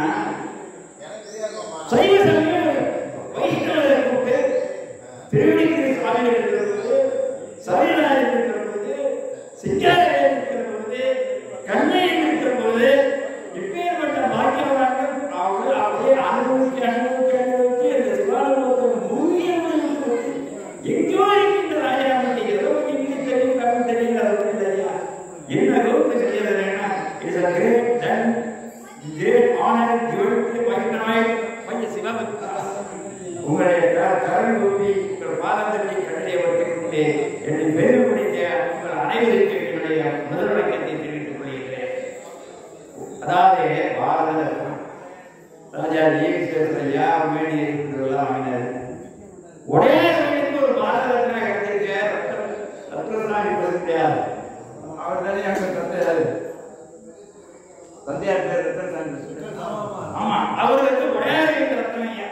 சைவ சமயம் வைஷ்ணவரை கூப்பிட்டு திருவடிக்கிற சுவாமிகள் இருக்கிற போது சபரிநாதர் இருக்கிற போது சிங்காரவேலர் இருக்கிற போது கண்ணையன் இருக்கிற போது இப்பேற்பட்ட பாக்கியவான்கள் அவர்கள் அப்படியே அனுபவிச்சு அனுபவிச்சு அனுபவிச்சு இந்த சிவாலயத்தை மூவியம் எங்கோ இருக்கின்ற ராஜாமட்டி ஏதோ இங்கிலீஷ் தெரியும் தமிழ் தெரியும் அது ஒன்றும் இல்லையா என்ன கௌரவம் செய்யறது it's a great done great honour given to வைஷ்ணவாய் பைய சிவபக்தா உங்களுடைய க- கரண் கூப்பி உங்கள் பாதத்தட்டி கண்ணிலே ஒட்டிக் கொண்டு என்னை பெருமை முடித்த உங்கள் அனைவருக்கும் என்னுடைய முதல் வணக்கத்தை தெரிவித்துக் கொள்கிறேன் அதாவது பாரத ரத்னம் ராஜா ஜெயவிஸ்வரையா மேனி இருக்கிறதெல்லாம் வாங்கினார் ஒரே சமயத்தில் ஒரு பாரத ரத்னா கிடைச்சிருக்க ரத்ன ரத்னசாமி பிரசித்தியார் அவர் தானே எனக்கு தந்தையார் தந்தையார் பேர் ரத்னசாமி ஆமா அவருக்கு ஒரே ஒரு ரத்னம் ஐயா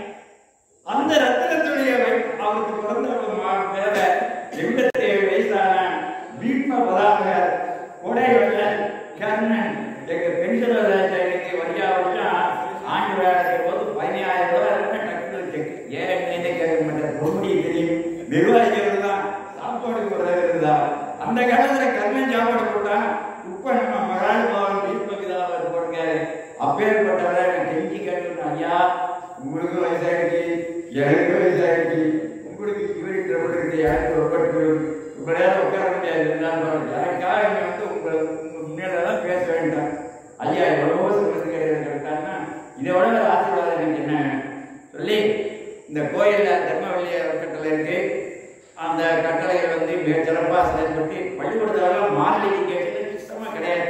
அந்த ரத்தனத்துடைய வை- அவருக்கு பிறந்த ஒரு மா- வேற எண்பத்தி ஏழு வயசான பீஷ்ம பதாகர் கொடை வல்லன் கர்ணன் எங்க பென்ஷன் எனக்கு வரியா வருஷம் ஆண்டு வேலைக்கு போது பதினாயிரம் ரூபாய் இருக்கு டக்குனு செக் ஏன் என்ன கேட்க மாட்டேன் பொறுமடி தெரியும் நிர்வாகிகள் தான் சாப்பாடு போடுறது இருந்தா அந்த காலத்துல கர்ணன் சாப்பாடு போட்டா இப்ப நம்ம மகான் பவன் பீஷ்ம பிதாவர் போடுறாரு அப்பேற்பட்டவரை நான் கெஞ்சி கேட்டு ஐயா உங்களுக்கு வயசாயிடுச்சு எனக்கு வயசாயிடுச்சு உங்களுக்கு இவருக்கு இருக்கு யாருக்கு ஒப்பட்டு ரொம்ப நேரம் உட்கார முடியாது இருந்தாலும் பாருங்க. எனக்காக இங்க வந்து உங்களை உங்க முன்னாடி தான் பேச வேண்டாம் ஐயா எவ்வளவோ சொல்றது கேட்டாங்கன்னா இதை விட ஒரு ஆசீர்வாதம் எனக்கு என்ன வேணும்? சொல்லி இந்த கோயில்ல தர்மவள்ளி கட்டளை இருக்கு அந்த கட்டளைகள் வந்து மிக சிறப்பாக செயல்பட்டு பள்ளிக்கூடத்தில் மார்லிக்கு கேட்டு சுத்தமாக கிடையாது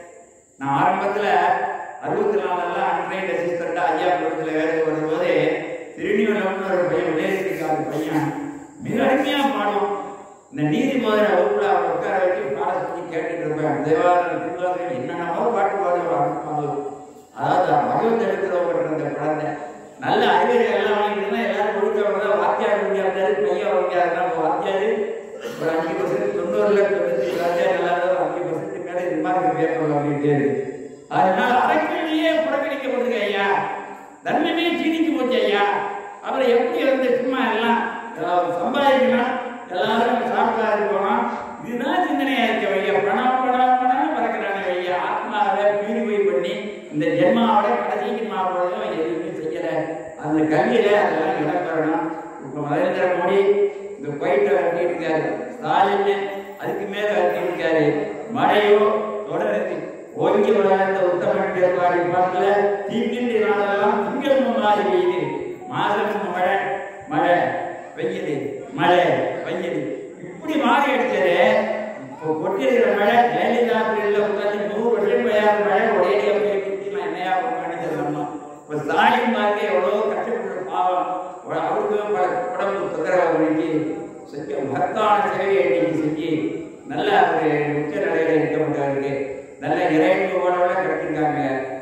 நான் ஆரம்பத்துல அறுபத்தி நாலுல அன்றைய அசிஸ்டண்டா ஐயா படத்துல வேலை வரும்போது திருநீவனம்னு ஒரு பையன் விளையாட்டு பையன் மிக அருமையா பாடும் இந்த நீதிபதி வகுப்புல அவரை உட்கார வச்சு பாட சொல்லி கேட்டுட்டு இருப்பேன் தேவாலயம் திருவாதிரம் என்னென்னமோ பாட்டு பாடுவாங்க அதாவது பகவத் எடுக்கிறவங்க அந்த குழந்தை நல்ல அறிவியல் எல்லாம் வாங்கிட்டு எல்லாரும் ஒழுக்க வாத்தியார் முடியாது பையன் வாங்கியாருன்னா வாத்தியாரு ஒரு அஞ்சு பர்சன்ட் தொண்ணூறுல தொண்ணூத்தி வாத்தியார் நல்லா இருந்தா ஒரு அஞ்சு பர்சன்ட் மேல இது மாதிரி பேப்பர் வாங்கிட்டே இருக்கு அதனால அரசியலையே புறக்கணிக்கப்படுது ஐயா தர்மமே சீனிச்சு போச்சு ஐயா அப்புறம் எப்படி வந்து சும்மா எல்லாம் ஏதாவது சம்பாதிக்கணும் எல்லாரும் சாப்பிட்டா இருக்கணும் இதுதான் சிந்தனையா இருக்க ஐயா பணம் பணம் பணம் பறக்கிறானே ஐயா ஆத்மாவை பியூரிஃபை பண்ணி இந்த ஜென்மாவோட கடைசி ஜென்மாவோட எதுவுமே செய்யல அந்த கல்வியில அதெல்லாம் இடம்பெறணும் இப்ப நரேந்திர மோடி இந்த குவைட்டை வளர்த்திட்டு இருக்காரு ஸ்டாலின் அதுக்கு மேல வளர்த்திட்டு இருக்காரு மழையோ தொடர்ந்து ஓங்கி வளர்ந்த உத்தமன் ஏற்பாடு பாட்டுல தீங்கின்றி நாளெல்லாம் திங்கள் முன்னாடி பெய்யுது மாதம் மழை மழை வெயில் மழை வெயில் இப்படி மாறி அடிச்சது இப்போ கொட்டிருக்கிற மழை ஜெயலலிதா பீரியட்ல உட்காந்து நூறு வருஷம் பெய்யாத மழை ஒரே அப்படியே குத்தி நான் என்னையா பண்ணுவேன்னு சொல்லணும் இப்போ ஸ்டாலின் மாதிரி எவ்வளோ கஷ்டப்படுற பாவம் ஒரு அவருக்கு பல உடம்பு தொந்தரவு பண்ணி செஞ்ச மகத்தான சேவையை இன்னைக்கு செஞ்சு நல்ல ஒரு உச்ச நிலையில இருக்கப்பட்டவருக்கு நல்ல இறைவனோட கிடைச்சிருக்காங்க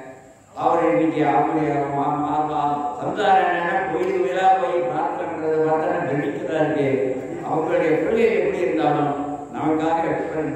அவர் இன்னைக்கு அவருடைய மா- மா- மா- சம்சாரம் என்னன்னா கோயில் கோயிலா போய் பிரார்த்தனை பார்த்தா பிரமிக்கிறதா இருக்கு அவங்களுடைய பிள்ளை எப்படி இருந்தாலும் நமக்காக எப்ப-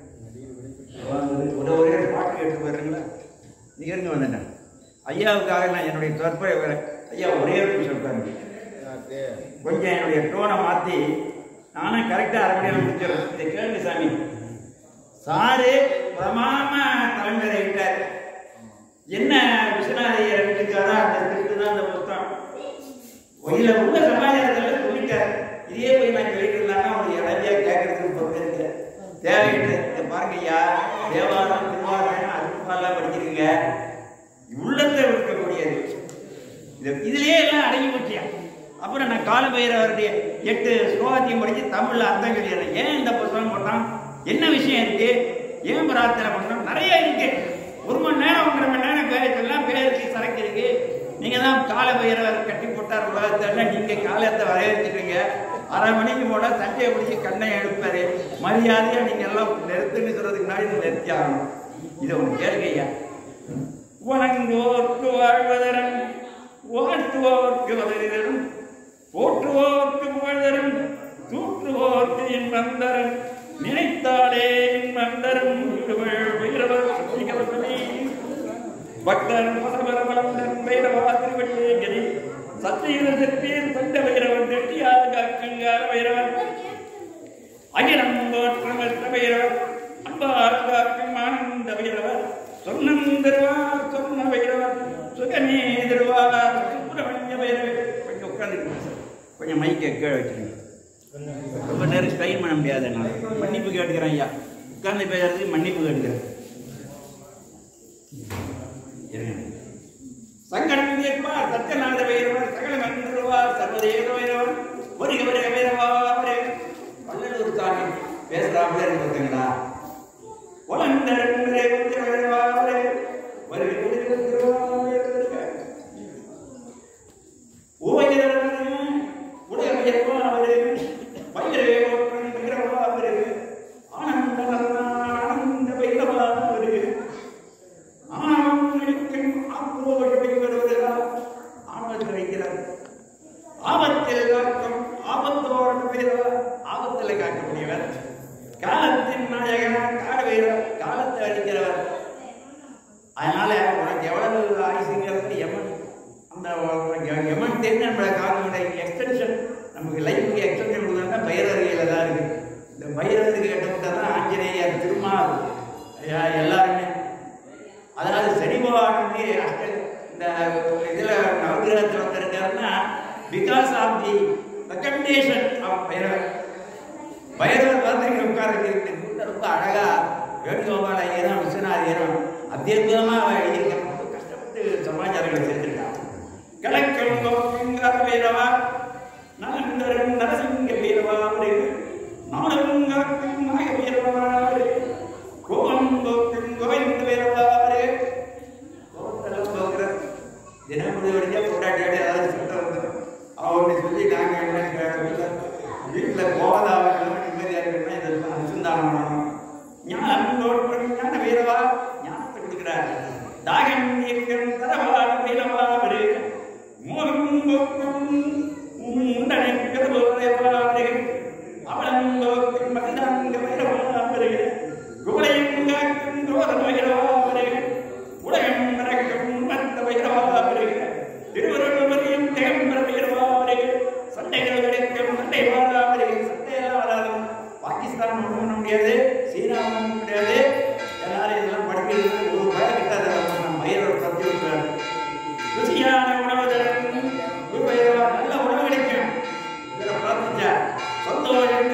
ஒரு ஒரே பாட்டு எடுத்து போயிருங்களா நீங்க இருங்க வந்துட்டேன் ஐயாவுக்காக நான் என்னுடைய சொற்பை ஐயா ஒரே ஒரு நிமிஷம் உட்காருங்க கொஞ்சம் என்னுடைய டோனை மாத்தி நானும் கரெக்டா அரை மணி நேரம் முடிச்சிடறேன் இதை கேளுங்க சாமி சாரு பிரமாம தலைமுறை விட்டார் என்ன விஸ்வநாதையர் எழுதிருக்காரோ அந்த திருட்டு தான் அந்த புத்தகம் இதுல உள்ள சமாச்சாரத்தில் சொல்லிட்டார் இதே போய் நான் சொல்லிட்டு இருந்தாங்க அவனுக்கு இடையா கேட்கறதுக்கு பொறுத்து இருக்கு தேவையில்லை இதை பாருங்க ஐயா தேவாரம் திருவாரம் அருட்பாலாம் படிச்சிருக்கீங்க உள்ளத்தை இருக்கக்கூடியது இது இதுலயே எல்லாம் அடங்கி போச்சியா அப்புறம் நான் கால பைரவருடைய எட்டு ஸ்லோகத்தையும் படிச்சு தமிழ்ல அர்த்தம் சொல்லிடுறேன் ஏன் இந்த புத்தகம் போட்டான் என்ன விஷயம் இருக்கு ஏன் பிரார்த்தனை பண்ணோம் நிறைய இருக்கு ஒரு மணி நேரம் ஒன்றரை மணி நேரம் பேசலாம் பேருக்கு சரக்கு இருக்கு நீங்க தான் கால பைரவர் கட்டி போட்டார் உலகத்தை நீங்க காலத்தை வரவேற்றுக்கீங்க அரை மணிக்கு போனா சண்டையை பிடிச்சி கண்ணை எடுப்பாரு மரியாதையா நீங்க எல்லாம் நிறுத்துன்னு சொல்றதுக்கு முன்னாடி இதை நிறுத்தி ஆகணும் இதை ஒன்று கேளுங்க ஐயா வணங்குவோர்க்கு வாழ்வதரம் வாழ்த்துவோர்க்கு வதரிதரும் போற்றுவோர்க்கு புகழ்தரும் தூற்றுவோர்க்கு இன்பம் தரும் நினைத்தாலே இன்பம் தரும் விடுவள் வைரவர் சுத்திகவசமே பக்தர் பசபரபலம் பைரவா திருவடியே கதி சத்தியில சிற்பீர் தண்ட வைரவன் திருட்டியாக காக்குங்கார வைரவன் அகிலம் தோற்றமற்ற வைரவர் அன்பால் காக்கும் ஆனந்த வைரவர் சொன்னம் தருவார் சொன்ன வைரவர் சுகமே தருவார் சுப்பிரமணிய வைரவர் கொஞ்சம் உட்காந்துருக்கீங்க சார் கொஞ்சம் மைக்கை கீழே வச்சிருங்க ரொம்ப நேரம் ஸ்ட்ரைன் பண்ண முடியாது என்னால் மன்னிப்பு கேட்டுக்கிறேன் ஐயா உட்கார்ந்து பேசுறதுக்கு மன்னிப்பு கேட்டுக்கிறேன் இருங்க. சங்கடம் தீர்ப்பார் சத்யநாத வைரவர் சகல மந்திருவார் சர்வதேவ வைரவர் வருக வருக வைரவா வருக வள்ளலூர் சாமி பேசுறாப்புல இருக்கு பார்த்தீங்களா வளர்ந்தரே வந்து வைரவா வருக வருக வருக திருவா வருக ஓய்கிறவன் உடைய வைரவா வருக வைரவே ஓட்டன் வைரவா வருக ஆனந்த ஆனந்த வைரவா வருக ஆனந்தம் ஆக்ரோஷத்தை வருவதால் ஆனந்தத்தை வைக்கிறார் ஆபத்தில் காக்கும் ஆபத்தோடு பெயர் ஆபத்தில் காக்கக்கூடியவர் காலத்தின் நாயகன் கால வீரர் காலத்தை அடிக்கிறவர் அதனால உனக்கு எவ்வளவு ஆயுசுங்கிறது எமன் அந்த எமன் தெரிஞ்சு நம்மளை காலமுடைய எக்ஸ்டென்ஷன் நமக்கு லைஃபுக்கு எக்ஸ்டென்ஷன் கொடுக்குறாங்க பயிரறியில தான் இருக்கு இந்த பயிரருக்கு கேட்டவங்க தான் ஆஞ்சநேயர் திருமால் ஐயா, எல்லாருமே அதாவது சனி பகவான் வந்து அஷ்ட இந்த இதுல நவகிரகத்தில் வந்திருக்காருன்னா because of the recommendation of Bhairavar Bhairavar வந்து இங்க உட்கார வைக்கிறது ரொம்ப அழகா வேணுகோபால ஐயரும் விஸ்வநாத ஐயரும் அத்தியுதமா எழுதியிருக்க ரொம்ப கஷ்டப்பட்டு சமாச்சாரங்களை செஞ்சிருக்காங்க கலக்கம் கோப்பிங்கார பைரவா நலந்தரும் நரசிங்க பைரவா நாளும் காக்கும் நாய பைரவா கோலம் கோக்கும் கோவிந்த பைரவா கோலத்தெல்லாம் போகிறார் தினப்படி வடிஞ்சா கொண்டாட்டியாடி ஏதாவது சட்டம் வந்துடும் அவனை சொல்லி நாங்கள் என்ன வீட்டில் வீட்டில் போகாத நிம்மதியாக இருக்கணும் இதெல்லாம் அனுசந்தானம் பண்ணணும் ஞானம் தோற்றம் ஞான வீரவா ஞானத்தை கொடுக்கிறார் தாகம் நீக்கம் தரவான வீரவா அவரு மோகம் கோக்கும் உண்டனை பிறவாறு அவளம் கோக்கும் மகிதாங்க வீரவா அவரு குவளையும் காக்கும் கோதம் வீரவா அவரு உலகம் மறக்கும் மத்த வைரவா வருக திருவருள்வரையும் தேம்பர வைரவா வருக சண்டைகள் கிடைக்கும் சண்டை வாரா வருக சண்டையெல்லாம் வராது பாகிஸ்தான் ஒன்றும் பண்ண முடியாது சீனா ஒன்றும் பண்ண முடியாது எல்லாரும் இதெல்லாம் படிக்கிறது ஒரு பழக்கிட்ட நம்ம மயிரோட பத்தி விட்டார் ருசியான உணவு தரும் குரு வைரவா நல்ல உணவு கிடைக்கும் இதில் பிரார்த்திச்சா சந்தோஷம்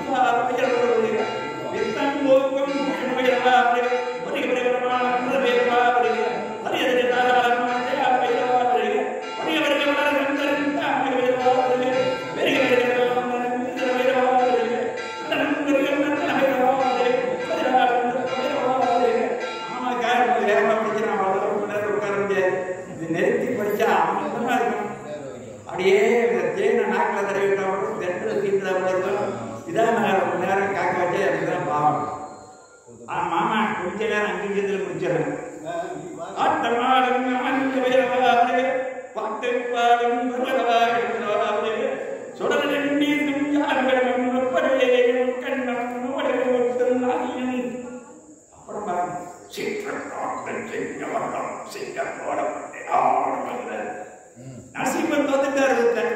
வித்தம் போக்கும் வைரவா வருக வருக வருகிறமான குரு வைரவா வருக ஹரியதரி தாராளமான ஜெயா வைரவா வருக வருக வருக வளர சந்தரன் தாங்க வைரவா வருக வருக வருக வைரவா வருக தரம் வருக நல்ல வைரவா வருக பதினாறு வைரவா வருக ஆமா காரணம் வேகமா படிச்சு நான் அவ்வளோ மணி நேரம் உட்கார முடியாது இது நிறுத்தி படிச்சா அமர்ந்தமா இருக்கும் அப்படியே இந்த தேனை நாக்கில் தடவிட்டா கூட தென்றில் தீட்டுல இருக்கும் இதான் நான் ரொம்ப நேரம் காக்க வச்சே அப்படிதான் பாவம் ஆ மாமா கொஞ்ச நேரம் அஞ்சு நிமிஷத்துல முடிச்சிடறேன் ஆட்டமாடும் ஆனந்த வைரவாறு பாட்டு பாடும் வரவாறு சுடலின் நீந்தும் யாரும் ஒப்படையே கண்ணம் நோடு ஒருத்தன் நாதியன் அப்புறம் பாருங்க சித்திரக்காட்டன் சிங்கவரம் சிங்கப்போடம் ஆடுகிறது நரசிம்மன் தோத்துட்டார் ஒருத்தன்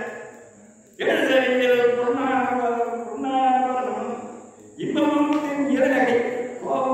எழுதறிஞர் பொன்னானவரம் பொன்னானவரம் இன்பமும் இரகை கோபம்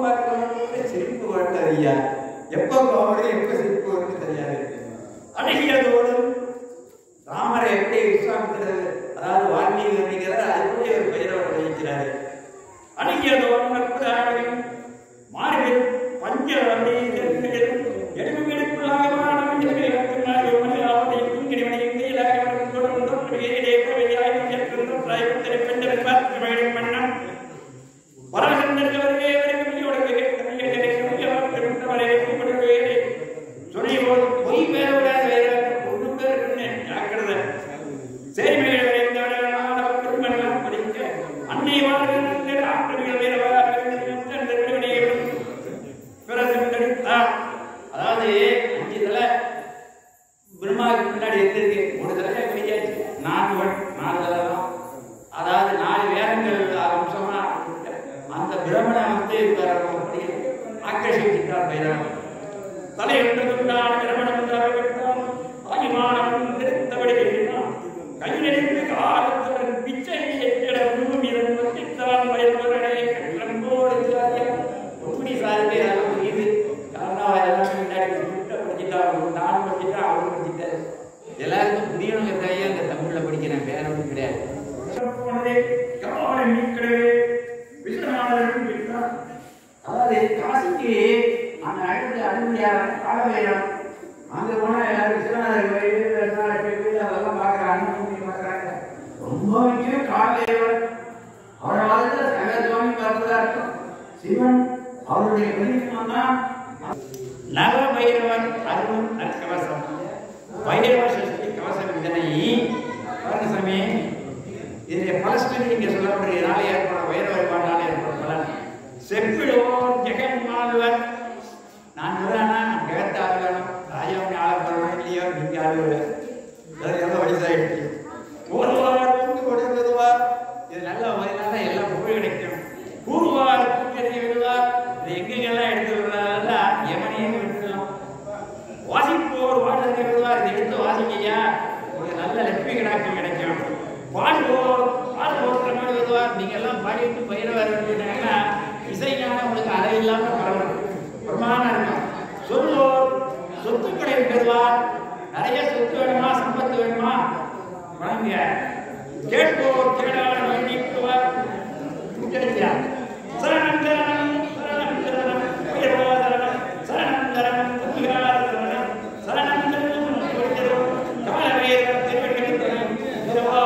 யார் காலவேரம் அங்க போனா எல்லாரும் சிவனார் கோயில் விஸ்வநாதர் கோயில் அதெல்லாம் பார்க்கறாங்க அன்னபூமி பார்க்கறாங்க ரொம்ப முக்கியம் காலவேவர் அவரால் சகல சுவாமி பார்த்ததா இருக்கும் சிவன் அவருடைய பிரதிநிதிமம் தான் நவ பைரவன் அருண் அற்கவசம் பைரவ சஷ்டி கவசம் இதனை பாருங்க சாமி இதில் பலஸ்தீன் இங்கே சொல்லப்படுகிறதுனால ஏற்பட வைர வழிபாட்டால் ஏற்படும் பலன் செப்பிடுவோர் ஜெகன் மாணவர் நான் சொல்றேன்னா ஜெகத்தை ஆளுகணும் ராஜாவுடைய ஆள போறோம் இல்லையோ நீங்க ஆளுகள் வேற எவ்வளோ வயசாயிடுச்சு ஒருவார் வந்து கொடுத்துருவார் இது நல்ல ஒரு நல்ல எல்லாம் புகழ் கிடைக்கும் கூறுவார் பூஞ்செடி விடுவார் இது எங்கெங்கெல்லாம் எடுத்து விடுறாருன்னா எமனையே விட்டுடலாம் வாசிப்போர் வாட்டத்தை விடுவார் இதை எடுத்து வாசிக்கையா ஒரு நல்ல லட்சுமி கடாட்சம் கிடைக்கும் பாடுவோர் பாடு போடுற மாதிரி விடுவார் நீங்க எல்லாம் பாடிட்டு பயிரவர் அப்படின்னாங்கன்னா இசைஞானம் உங்களுக்கு அளவில்லாம பரவணும் பிரமாணம் இருக்கும் சொல்வோர் சொத்துக்களை பெறுவார் நிறைய சொத்து வேணுமா சம்பத்து வேணுமா வழங்க கேட்போர் கேடாளர் நீக்குவார் உச்சரிக்கிறார் சரணம் சரணம் சரணம் சரணம் பைரவா சரணம் சரணம் சரணம் புத்திகார சரணம் சரணம் சரணம் புரிகிறோம் கால பைரவர் திருவடிகளில் சரணம் பைரவா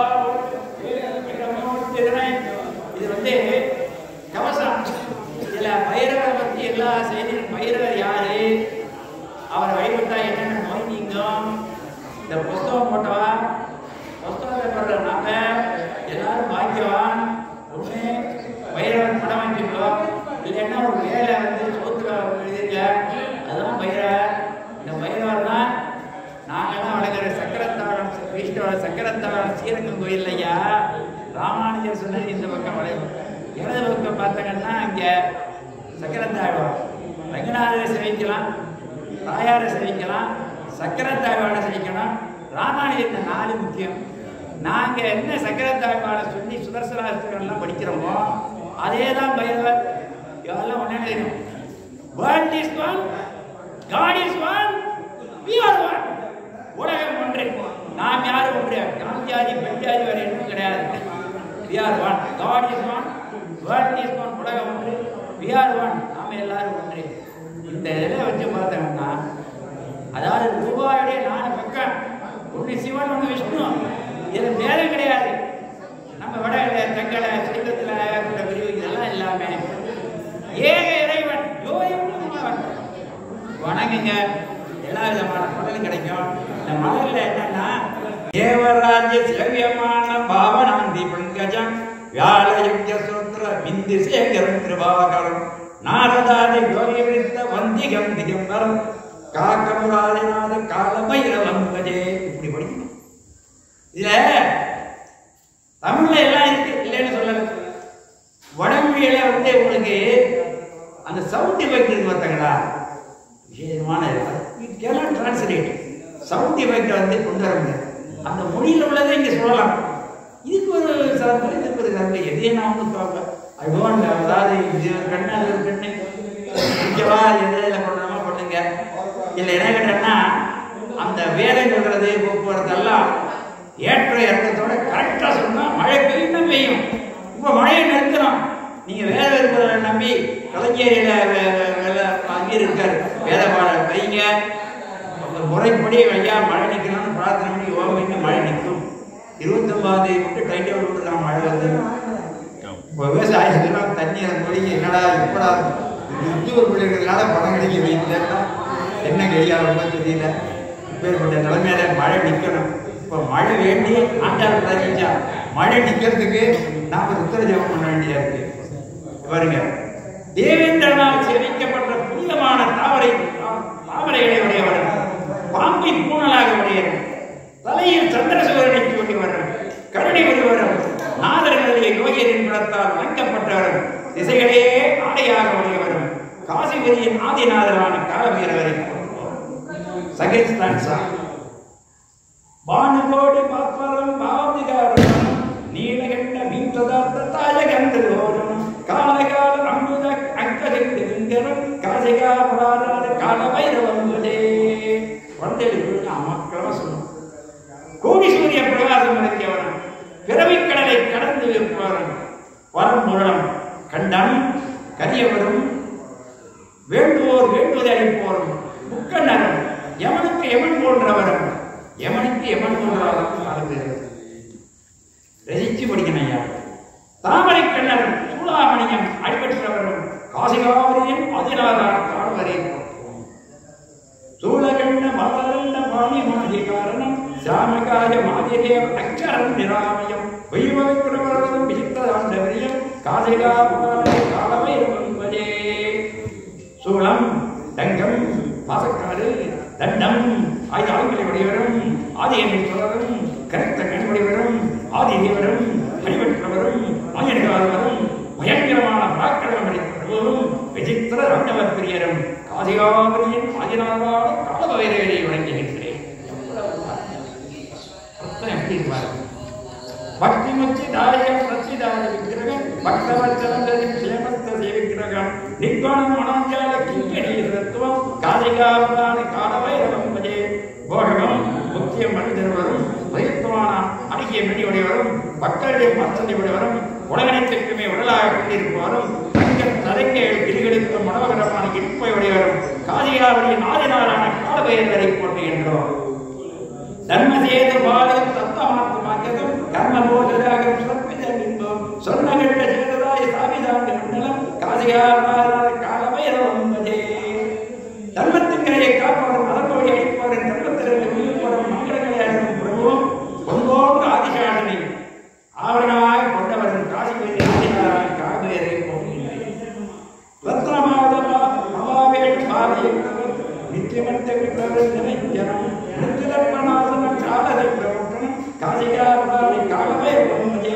இது வந்து கவசம் இதுல பைரவரை பத்தி எல்லா செய்தியும் பைரவர் யாரு அவரை வழிபட்டா என்னென்ன நோய் நீங்கும் இந்த புஸ்தகம் போட்டவா புஸ்தகத்தை போடுற நாம எல்லாரும் வாங்கிக்குவான் ஒண்ணு பைரவன் படம் வாங்கிக்கோ இல்லைன்னா ஒரு வேலை வந்து சோத்துல எழுதிருக்க அதுதான் பைரவர் இந்த பைரவர் தான் நாங்கெல்லாம் வழங்குற சக்கரத்தாழம் வைஷ்ணவ சக்கரத்தாழம் ஸ்ரீரங்கம் கோயில் ஐயா ராமானுஜர் சொன்னது இந்த பக்கம் வளைவு இடது பக்கம் பார்த்தாங்கன்னா இங்கே சக்கரத்தாழ்வார் ரங்கநாதரை சேவிக்கலாம் தாயாரை சேவிக்கலாம் சக்கரத்தாழ்வாரை சேவிக்கணும் ராமானுஜர் இந்த நாலு முக்கியம் நாங்கள் என்ன சக்கரத்தாழ்வாரை சொல்லி சுதர்சனாஸ்திரம்லாம் படிக்கிறோமோ அதே தான் பைரவர் இதெல்லாம் ஒன்றே தெரியும் world is one god is one we are one உலகம் ஒன்று நாம் யாரும் ஒன்று ஆண் ஜாதி பெண் ஜாதி வேற எதுவும் கிடையாது we are one god is one world is one உலகம் ஒன்று we are one நாம எல்லாரும் ஒன்று இந்த இதில் வச்சு பார்த்தோம்னா அதாவது ரூபாயுடைய நாலு பக்கம் ஒன்று சிவன் ஒன்று விஷ்ணு இதில் பேரம் கிடையாது நம்ம வடகளை தங்களை சைத்தத்தில் கொண்ட பிரிவு இதெல்லாம் இல்லாம ஏக இறைவன் யோயம் உள்ளவன் வணங்குங்க எல்லா விதமான பலனும் கிடைக்கும் இந்த மலர்ல என்னன்னா தேவராஜ்ய சேவியமான பாவனாந்தி பங்கஜம் வியாழயஜ்ய சூத்திர பிந்து சேகரம் கிருபாகரம் நாரதாதி யோகி விருத்த வந்திகம் திகம்பரம் காக்கமுராதிநாத காலபைரவம் பஜே இப்படி படிக்கணும் இதுல தமிழ்ல எல்லாம் இருக்கு இல்லைன்னு சொல்லல வடமொழியில வந்து உங்களுக்கு அந்த சவுண்ட் எஃபெக்ட் இருக்கு பார்த்தாங்களா விசேஷமான கேலாம் டிரான்ஸ்லேட் சவுண்ட் எஃபெக்ட் வந்து கொண்டு வர முடியாது அந்த மொழியில் உள்ளதை இங்கே சொல்லலாம் இதுக்கு ஒரு சிறப்பு இதுக்கு ஒரு சிறப்பு எதையும் நான் வந்து பார்ப்பேன் ஐ டோன்ட் அதாவது இது ஒரு கண்ணு அது ஒரு கண்ணு முக்கியமா எது இதில் பண்ணணுமோ பண்ணுங்க இதில் என்ன கேட்டேன்னா அந்த வேலை சொல்றது போக்குவரத்து எல்லாம் ஏற்ற இறக்கத்தோட கரெக்டாக சொன்னால் மழை பெய்யும் பெய்யும் இப்போ மழையை நிறுத்தணும் நீங்க வேத விருப்பத்தை நம்பி கலைஞரில் அங்கே இருக்கார் வேத பாடல் வைங்க உங்க முறைப்படி ஐயா மழை நிற்கணும்னு பிரார்த்தனை பண்ணி ஓம் வைங்க மழை நிற்கும் இருபத்தொன்பதாம் மட்டும் டைம் டேபிள் கொடுக்குறாங்க மழை வந்து இப்போ விவசாயத்துலாம் தண்ணி அந்த மொழிக்கு என்னடா இப்படா உத்தியோக பிள்ளைங்கிறதுனால பணம் கிடைக்க வைக்கலன்னா என்ன கையா ரொம்ப தெரியல இப்பேற்பட்ட நிலைமையில மழை நிற்கணும் இப்போ மழை வேண்டி ஆண்டாள் பிரதிச்சா மழை நிற்கிறதுக்கு நாம ருத்திர ஜெபம் பண்ண வேண்டியதா இருக்கு பாருங்க தேவேந்திரனால் சேவிக்கப்பட்ட புனிதமான தாவரை தாமரைகளை உடையவர் பாம்பை பூணலாக உடையவர் தலையில் சந்திரசூரனை சூட்டியவர் கருணை ஒருவரும் நாதர்களுடைய யோகியரின் படத்தால் வணங்கப்பட்டவரும் திசைகளே ஆடையாக உடையவரும் காசிபுரியின் ஆதிநாதரான காலவீரவரை சகிஸ்தான் சார் பானுகோடி பாப்பரம் பாவதிகாரம் நீலகண்ட மீட்டதார்த்த தாயகந்தோரம் காலகால அம்புத அங்கதிங்கரம் காசிகா புராணாத கால வைரவம் குழந்தைகளுக்கு அமக்களமா சொல்லணும் கோடி சூரிய பிரகாசம் இறக்கியவன் பிறவிக்கடலை கடந்து இருப்பவன் வரம் முரணம் கண்டம் கரியவரும் வேண்டுவோர் வேண்டுவதை அளிப்போரும் முக்கண்ணரும் யமனுக்கு யமன் போன்றவரும் யமனுக்கு யமன் போன்றவரும் கலந்து ரசிச்சு படிக்கணும் ஐயா தாமரை கண்ணரும் சூடாமணியம் அடிபற்றவரும் காசிகாவரியும் அதிராதார காடுவரை சூழகண்ட மலரண்ட பாணி மாதி காரணம் சாமகாய மாதிரேவ அக்ஷரம் நிராமயம் வைவவிக்கிரவரதம் விசித்திராண்டவரியம் காசிகாபாலை காலவை என்பதே சூளம் தங்கம் பாசக்காடு தண்டம் ஆயுத ஆளுங்களை உடையவரும் ஆதியமீஸ்வரரும் கருத்த கண்புடையவரும் ஆதிதேவரும் அடிவற்றவரும் ஆயனகாரவரும் பயங்கரமான பராக்கிரமம் அளித்தவரும் விசித்திர ராண்டவர் பிரியரும் காதிகாவரியின் ஆதிநாதான காலபைரவரை வணங்குகின்றேன் அர்த்தம் எப்படி இருப்பாரு பக்தி முச்சி தாய பிரசிதாய விக்கிரகம் பக்தவச்சலந்தரி க்ஷேமஸ்த விக்கிரகம் நிர்வாணம் மனாஞ்சால கிங்கடி தத்துவம் காதிகாவதான காலபைரவம் பஜே போககம் முக்கிய மனிதர்வரும் உயர்த்தமான அழகிய மணியுடையவரும் மக்களுடைய மாற்றத்தை உடையவரும் உலகத்திற்குமே உடலாக கொண்டிருப்பவரும் தங்கள் தலைங்கள் கிரிகளுக்கு மனோகரமான இடுப்பை உடையவரும் காதிகாவரியின் ஆதினாரான காலபைரவரை போற்றுகின்றோம் தர்மசேது பாலம் தத்தமார்த்தமாக்கதும் கர்மபோதராகம் சொற்பிதம் சொன்னகட்ட சேததாய சாமிதாங்க மண்டலம் காசிகாபார காலபைரவம் பஜே தர்மத்தின்கரையை காப்பவரும் மதப்பொழி அடிப்பவரும் தர்மத்திற்கு உயிர்ப்பவரும் மங்களங்களை அடையும் பிரபுவும் பொன்போன்று ஆதிசாசனை ஆவரணமாக கொண்டவரும் காசி வைத்திய ஆதினாரான காவேரை போகின்றேன் ரத்னமாதமா மகாவேல் பாதையை நித்தியமத்த விக்கிரவன் நினைஞ்சனம் நித்தியலட்சணாசன காலதை பிரவர்த்தனம் காசிகாவதாரி காலமே பொம்மஜே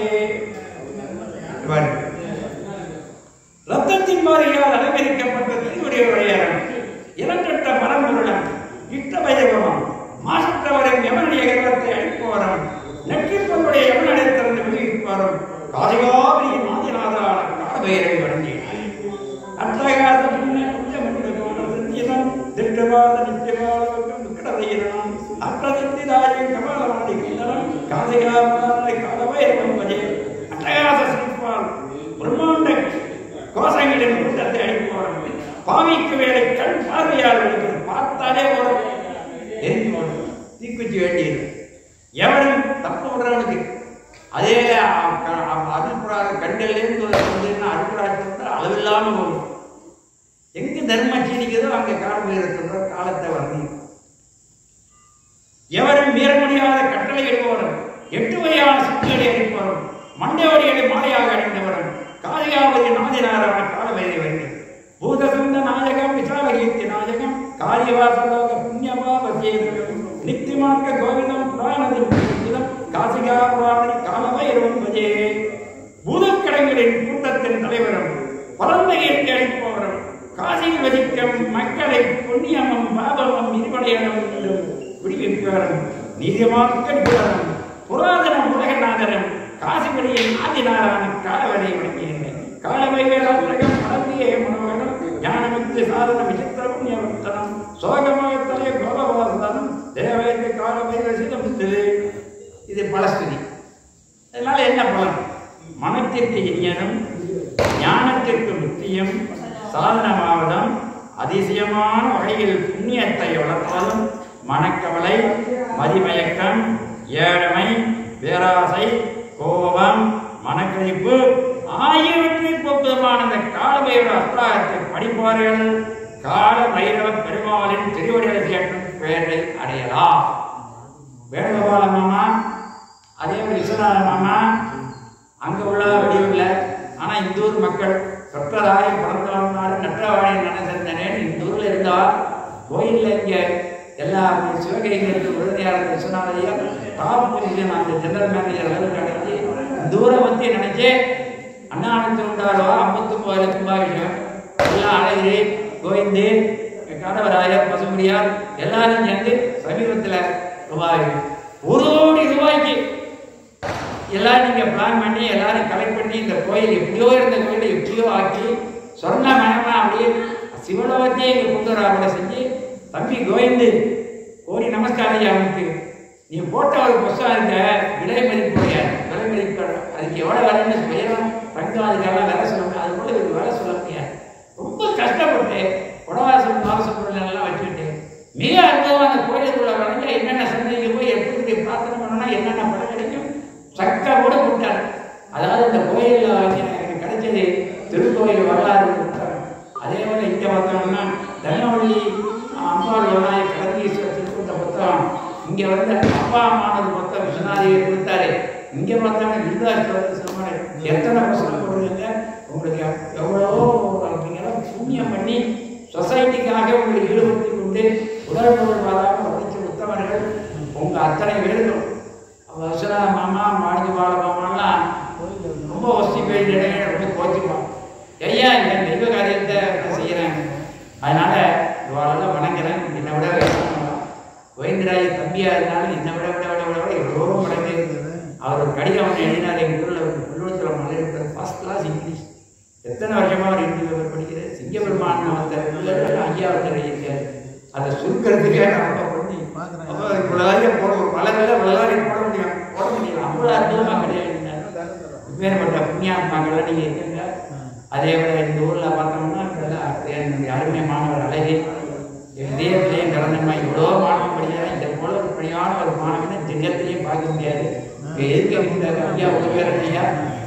ரத்தத்தின் மாறியால் அலங்கரிக்கப்பட்ட திருவுடைய உடையாரம் இனங்கட்ட மரம்பொருளம் இட்ட வைரவம் மாசற்றவரின் எவனுடைய கர்வத்தை அழிப்பவரம் நெற்றிப்பொருடைய எவனடை திறந்து விடுவிப்பவரும் காசிகாவிரியின் ஆதிநாதான காலபைரை வழங்கினார் அட்டகாச புண்ண குற்றமன்ற கோணம் திட்டவாத நித்தியவாதம் விக்கிரதையினம் அற்றதித்திதாய கபாலவாடி கிண்டனம் காசிகாபாலை காலபைரவம் பஜே அட்டகாச சிற்பால் பிரம்மாண்ட கோஷங்களின் கூட்டத்தை அழிப்பவரும் பாவிக்கு வேலை கண் பார்வையால் அளிப்பது பார்த்தாலே ஒரு எரிஞ்சு போடும் தீக்குச்சி வேண்டியது எவரும் தப்பு விடுறவனுக்கு அதே அருள்புறாத கண்ணிலேருந்து வந்துன்னா அருள்புறாத அளவில்லாம போகும் எங்க தர்மம் சீனிக்குதோ அங்க காலபைரத்துன்ற காலத்தை வர்ணிக்கும் எவரும் மீற முடியாத கட்டளை இடுபவரும் எட்டு வகையான சித்துகளை அளிப்பவரும் மண்டையோடிகளை மாலையாக அடைந்தவரும் காளிகாவதி நாதினாரான காலபைரை வருகிறது பூதசுந்த நாயகம் விசாலகீர்த்தி நாயகம் காரியவாசலோக புண்ணியபாவசேதகம் நித்தியமார்க்க கோவிந்தம் புராணதின் புனிதம் காசிகாபாவதி காலபைரவம் பஜே பூதக்கடங்களின் கூட்டத்தின் தலைவரும் பரந்த கீர்த்தி அளிப்பவரும் காசியில் வசிக்கும் மக்களை புண்ணியமும் பாபமும் இருபடையனும் விடுவிப்பவரும் நீதிமார்க்கும் புராதன உலகநாதரும் காசிபடியின் ஆதிநாரான காலவரை வழங்குகின்றேன் காலவைகளாத்திரகம் படந்திய மனோகரம் ஞானமித்து சாதன விசித்திர புண்ணியவர்த்தனம் சோகமகத்தலைய கோபவாசனம் தேவைக்கு காலவைக சிதமித்தது இது பலஸ்துதி அதனால என்ன பலன் மனத்திற்கு இனியனும் ஞானத்திற்கு முக்கியம் சாதனமாவதும் அதிசயமான வகையில் புண்ணியத்தை வளர்த்தாலும் மனக்கவலை மதிமயக்கம் ஏழமை பேராசை கோபம் மனக்கழிப்பு ஆகியவற்றை போக்குவதமான இந்த காலபைரவ அஸ்திராகத்தை படிப்பார்கள் கால பைரவ பெருமாளின் திருவடிகளை கேட்டும் பெயரை அடையலாம் வேணுகோபால மாமா அதே மாதிரி விஸ்வநாத மாமா அங்க உள்ள வெளியூர்ல ஆனா இந்த ஊர் மக்கள் சொற்றதாய் பிறந்தவனாரு நற்றவாழை நினைச்சிருந்தேன் இந்த ஊர்ல இருந்தா கோயில்ல இங்க எல்லா சிவகைகளுக்கு உறுதியாக இருந்த விஸ்வநாதையா டாப் பொசிஷன் அந்த ஜெனரல் மேனேஜர் அளவுக்கு அடைஞ்சு தூரம் வந்து நினைச்சு அண்ணானத்து உண்டாரோ அம்பத்து போல கும்பாபிஷேகம் எல்லாம் அழகிரி கோவிந்து காடவராயர் பசுமுடியார் எல்லாரும் சேர்ந்து சமீபத்தில் ரூபாய் ஒரு கோடி ரூபாய்க்கு எல்லாரும் நீங்க பிளான் பண்ணி எல்லாரும் கலெக்ட் பண்ணி இந்த கோயில் எப்படியோ இருந்த கோயிலை எப்படியோ ஆக்கி சொர்ண மயமா அப்படியே சிவலோகத்தையே இங்க கொண்டு வர செஞ்சு தம்பி கோவிந்து கோடி நமஸ்காரம் ஐயா உனக்கு நீ போட்ட ஒரு புஸ்தகம் இருக்க விலை மதிப்பு கிடையாது விலை மதிப்பு அதுக்கு எவ்வளவு விலைன்னு பெயரும் தங்கம் அதுக்கெல்லாம் விலை சொல்ல முடியாது அது கூட இதுக்கு விலை சொல்ல முடியாது ரொம்ப கஷ்டப்பட்டு உடவாசம் மாவசம் பொருள் எல்லாம் வச்சுக்கிட்டு என்னென்ன சன்னதிக்கு போய் எப்படி பிரார்த்தனை பண்ணணும் என்னென்ன படம் கிடைக்கும் சக்கா கூட கொடுத்தாரு அதாவது இந்த கோயில் எனக்கு கிடைச்சது திருக்கோயில் வரலாறு கொடுத்தாரு அதே போல இங்க பார்த்தோம்னா தனவள்ளி அம்பாள் விநாயகர் கடந்தீஸ்வரர் திருக்குண்ட புத்தகம் இங்க வந்து அப்பா அம்மானது மொத்தம் விஸ்வநாதிகர் கொடுத்தாரு இங்க பார்த்தோம்னா விருதாச்சலம் சொன்னாரு எத்தனை பசங்க போடுறீங்க உங்களுக்கு எவ்- எவ்வளவோ நீங்களாம் புண்ணியம் பண்ணி சொசைட்டிக்காக உங்களை ஈடுபடுத்தி கொண்டு உடல் பொருள் வாராமல் உழைச்ச உத்தமர்கள் உங்க அத்தனை பேரும் வசனா மாமா மாடுது வாழ மாமாலாம் ரொம்ப வசதி போயிட்டு ரொம்ப கோச்சிப்பான் ஐயா என் தெய்வ காரியத்தை நான் செய்கிறேன் அதனால இவாளெல்லாம் வணங்குறேன் என்னை விட கோவிந்தராஜ தம்பியா இருந்தாலும் என்னை விட விட விட விட விட எவ்வளோ மடங்கு அவர் ஒரு கடிதம் ஒன்று எழுதினார் எங்கள் ஊரில் பள்ளிக்கூடத்தில் மலையில் ஃபர்ஸ்ட் கிளாஸ் இங்கிலீஷ் எத்தனை வருஷமா அவர் இங்கிலீஷ் பேப்பர் படிக்கிறார் சிங்கப்பெருமான் ஒருத்தர் பிள்ளைகள் ஐயா ஒருத்தர் எழுதியிருக்காரு அதை சுருக்கிறதுக்கே நான் ரொம்ப பண்ணி அப்போ இவ்வளோ போட ஒரு பலரில் இவ்வளோ போட முடியும் போட முடியும் அவ்வளோ அற்புதமாக கிடையாது இப்பேற்பட்ட புண்ணியாத்மாக்கள்லாம் நீங்கள் இருக்கீங்க அதே போல இந்த ஊரில் பார்த்தோம்னா இதெல்லாம் என்னுடைய அருமை மாணவர் அழகி என் இதயத்திலேயும் கலந்தம்மா இவ்வளோ மாணவன் படிக்கிறான் இந்த போல ஒரு பணியான ஒரு மாணவனை ஜெகத்திலையும் பார்க்க முடியாது இங்க எதுக்கு அப்படின்றாரு ஐயா உங்க பேர் ஐயா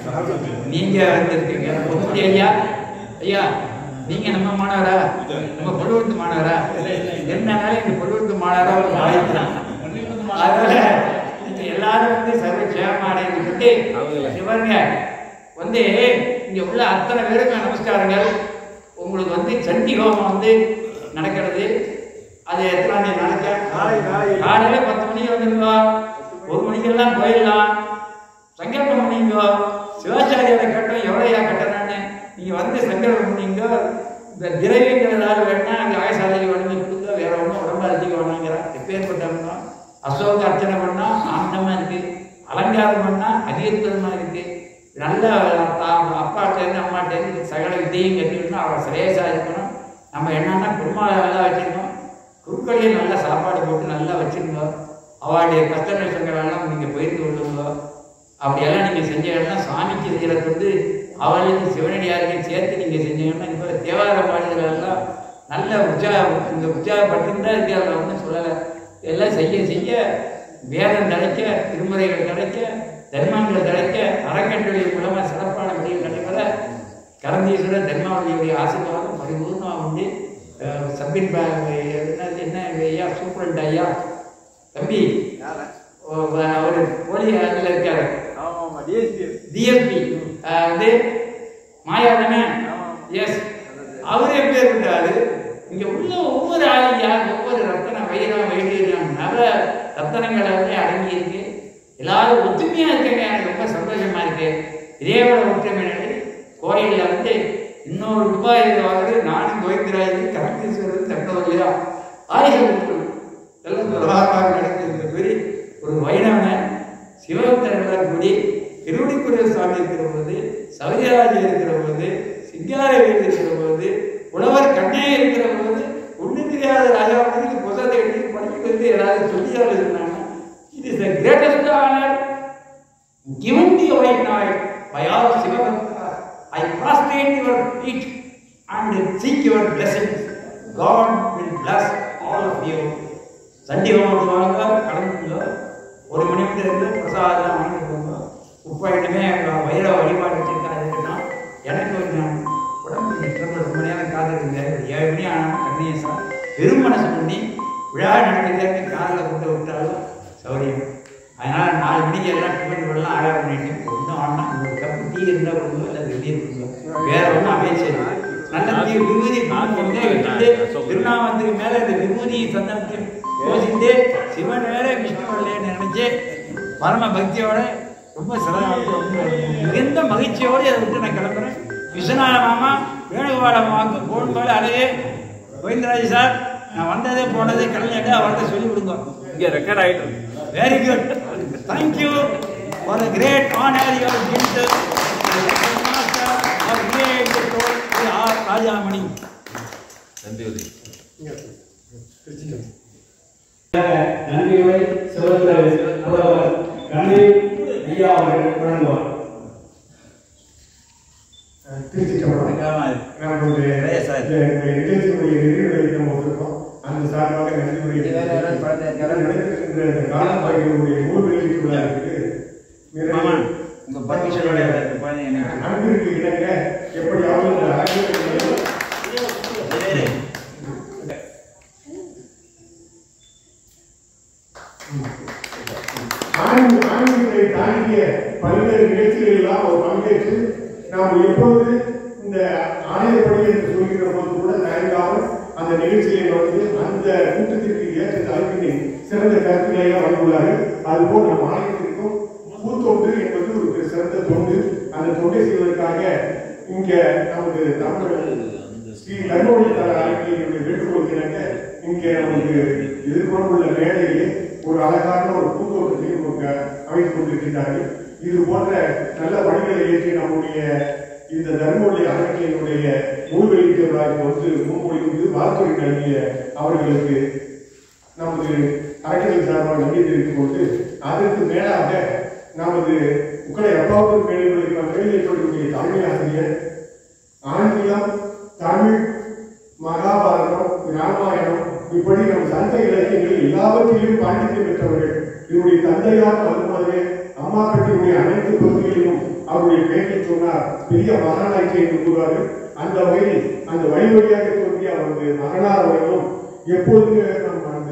நீங்க வந்திருக்கீங்க பொன்முடி ஐயா ஐயா நீங்க நம்ம மாணவரா நம்ம கொள்ளுவத்து மாணவரா என்னன்னாலும் இந்த கொள்ளுவத்து மாணவரா ஒரு வாய்ப்பு அதனால நீங்க எல்லாரும் வந்து சர்வ ஜெயமாடைன்னு சொல்லி இங்க பாருங்க வந்து இங்க உள்ள அத்தனை பேருக்கு நமஸ்காரங்கள் உங்களுக்கு வந்து சண்டி ஹோமம் வந்து நடக்கிறது அது எத்தனை தேதி நடக்க காலையில பத்து மணிக்கு வந்துருங்க ஒரு மணிக்கெல்லாம் போயிடலாம் சங்கல்பம் பண்ணீங்க சிவாச்சாரியாரை கட்டம் எவ்வளோயா கட்டணும்னு நீங்க வந்து சங்கல்பம் பண்ணீங்க இந்த திரவியங்கள் ஏதாவது வேணா அங்கே ஆயசாலைக்கு வேணும்னு கொடுங்க வேற ஒன்றும் உடம்பு அழைச்சிக்க வேணாங்கிறான் எப்பேற்பட்டவங்க அசோக அர்ச்சனை பண்ணா ஆனந்தமா இருக்கு அலங்காரம் பண்ணா அதிகத்தனமா இருக்கு நல்ல அப்பாட்டேருந்து அம்மாட்டேருந்து சகல வித்தையும் கட்டிக்கணும் அவரை சிரேசா இருக்கணும் நம்ம என்னன்னா பெருமாளை நல்லா வச்சிருக்கோம் குருக்களையும் நல்லா சாப்பாடு போட்டு நல்லா வச்சிருங்க அவளுடைய கஷ்ட நஷ்டங்களெல்லாம் நீங்கள் பயிர்ந்து கொள்ளுங்க அப்படியெல்லாம் நீங்கள் செஞ்சீங்கன்னா சாமிக்கு செய்கிறது வந்து அவளுக்கு சிவனடியாரையும் சேர்த்து நீங்கள் செஞ்சீங்கன்னா இப்போ தேவார பாடல்களெல்லாம் நல்ல உற்சாக இந்த உற்சாகப்பட்டு தான் இருக்கு அதில் ஒன்றும் சொல்லலை எல்லாம் செய்ய செய்ய வேதம் கிடைக்க திருமுறைகள் கிடைக்க தர்மங்கள் கிடைக்க அறக்கட்டளை மூலமாக சிறப்பான முடிவு கிடைப்பத கரந்தீஸ்வரர் தர்மாவளியுடைய ஆசீர்வாதம் பரிபூர்ணமாக உண்டு அஹ் சப்பின் பா- என்னது என்ன ஐயா சூப்பரண்ட் ஐயா தம்பி அவர் போலி அதில் இருக்காரு டிஎஸ்பி வந்து மாயாதானே எஸ் அவரே பேர் விட்டாரு இங்க உள்ள ஒவ்வொரு ஆளியா ஒவ்வொரு ரத்தன வைரம் வைடீரியம் நவ ரத்தனங்கள் வந்து அடங்கி இருக்கு எல்லாரும் ஒத்துமையா இருக்காங்க எனக்கு ரொம்ப சந்தோஷமா இருக்கு இதே போல ஒற்றுமை நிலை கோயில்ல வந்து இன்னொரு ரூபாய் வாங்குறது நானும் கோவிந்தராஜன் கரந்தீஸ்வரர் தக்கவில்லையா ஆயிரம் எல்லாம் பிரபாகரமாக நடக்கிறது பெரிய ஒரு வைணவன் சிவபக்தர்கள் கூடி திருவடிக்குரிய சுவாமி இருக்கிற போது சௌரியராஜ் இருக்கிற போது சிங்காரவேல் இருக்கிற போது உழவர் கண்ணே இருக்கிற போது ஒண்ணு தெரியாத ராஜா வந்து புத்தகத்தை எடுத்து படிக்கிறது ஏதாவது சொல்லியால் இருந்தாங்க it is the greatest honour given to your right now by all Sivabhakta, I prostrate your feet and seek your blessings. God will bless all of you. Chandi ஹோமத்துக்கு வாங்க கலந்துங்க ஒரு மணி மணி இருந்து பிரசாதம் வாங்கிட்டு போங்க உப்பாயிட்டுமே வைரவ வழிபாடு வச்சிருக்காரு இருக்கட்டும் எனக்கு கொஞ்சம் உடம்பு கொஞ்சம் ட்ரபிள் ரொம்ப நேரம் காத்திருக்குங்க ஒரு ஏழு மணி ஆனாலும் கண்ணியசா பெரும் மனசு பண்ணி விழா நடக்கிறதுக்கு காரில் கொண்டு விட்டாலும் சௌரியம் அதனால நாலு மணிக்கு எல்லாம் டிஃபன் எல்லாம் ஆர்டர் பண்ணிட்டு ஒன்றும் ஆனா ஒரு கப்பு டீ இருந்தால் கொடுங்க இல்லை வெளியே கொடுங்க வேற ஒன்றும் அமைச்சர் நல்ல டீ விபூதி கொண்டே வச்சுட்டு திருநாமத்துக்கு மேல இந்த விபூதி சந்தனத்தை யோசித்து சிவன் வேற விஷ்ணு வரலன்னு நினைச்சு பரம பக்தியோட ரொம்ப சிறந்த மிகுந்த மகிழ்ச்சியோடு அதை விட்டு நான் கிளம்புறேன் விஸ்வநாத மாமா வேணுகோபால மாமாவுக்கு போன் போல அழகே கோவிந்தராஜ் சார் நான் வந்ததே போனதே கலைஞர்கிட்ட அவர்கிட்ட சொல்லி கொடுங்க இங்கே ரெக்கார்ட் ஆகிட்டு இருக்கு Very good. Thank you for the great honor you have given to the master of great Lord R. Rajamani. நன்றி உதவி நன்றிகளை சிவத்திர புலவர் கணேஷ் ஐயா அவர்கள் வழங்குவார் திருச்சிட்டம்பலம் நம்மளுடைய இந்த நிகழ்ச்சியுடைய நிறைவு வைக்கும் போது அந்த சார்பாக நன்றி உரை அவர்களுடைய நூல் வெளியீட்டு விழாவிற்கு மாமா நிறைய உங்க பர்மிஷனோட குழந்தைங்க அன்பிற்கு இணங்க எப்படியாவது இந்த அரங்கேற்றங்களை ஆண்டு ஆண்டுகளை தாண்டிய பல்வேறு நிகழ்ச்சிகள் எல்லாம் அவர் பங்கேற்று நாம் எப்பொழுது இந்த ஆணையப்படி என்று சொல்கிற போது கூட தயங்காமல் அந்த நிகழ்ச்சியை வந்து அந்த கூட்டத்திற்கு ஏற்ற தலைப்பினை சிறந்த கருத்துக்களை எல்லாம் வழங்கியுள்ளார்கள் அதுபோல் நம் ஆணையத்திற்கும் பூத்தொண்டு என்பது ஒரு சிறந்த தொண்டு அந்த தொண்டை செய்வதற்காக இங்க நமது தமிழர்கள் ஸ்ரீ தர்மபுரி ஆணையத்தினுடைய வேண்டுகோள் இணங்க இங்கே நமக்கு எதிர்கொண்டுள்ள மேடையிலே ஒரு அழகான ஒரு பூந்தோட்டத்தையும் அவங்க அமைத்துக் கொண்டிருக்கிறார்கள் இது போன்ற நல்ல வழிகளை ஏற்றி நம்முடைய இந்த தர்மபுரி அறக்கட்டளையினுடைய நூல் வெளியீட்டு விழாவுக்கு வந்து முன்மொழிந்து வாழ்த்துறை நல்கிய அவர்களுக்கு நமது அறக்கட்டளை சார்பாக நன்றி தெரிவித்துக் கொண்டு அதற்கு மேலாக நமது உக்களை அப்பாவுக்கு மேலே மேலே தலைமை ஆசிரியர் ஆங்கிலம் தமிழ் மகாபாரதம் ராமாயணம் இப்படி நம் சங்க இலக்கியங்கள் எல்லாவற்றிலும் பாண்டித்யம் பெற்றவர்கள் இவருடைய தந்தையார் வரும்போதே அம்மா பெட்டியுடைய அனைத்து பகுதிகளிலும் அவருடைய பெயரை சொன்னார் பெரிய மகாநாய்ச்சி என்று கூறுவார்கள் அந்த வகையில் அந்த வழி வழியாக தோன்றிய அவரது மகனார் அவர்களும் எப்பொழுது நம் அந்த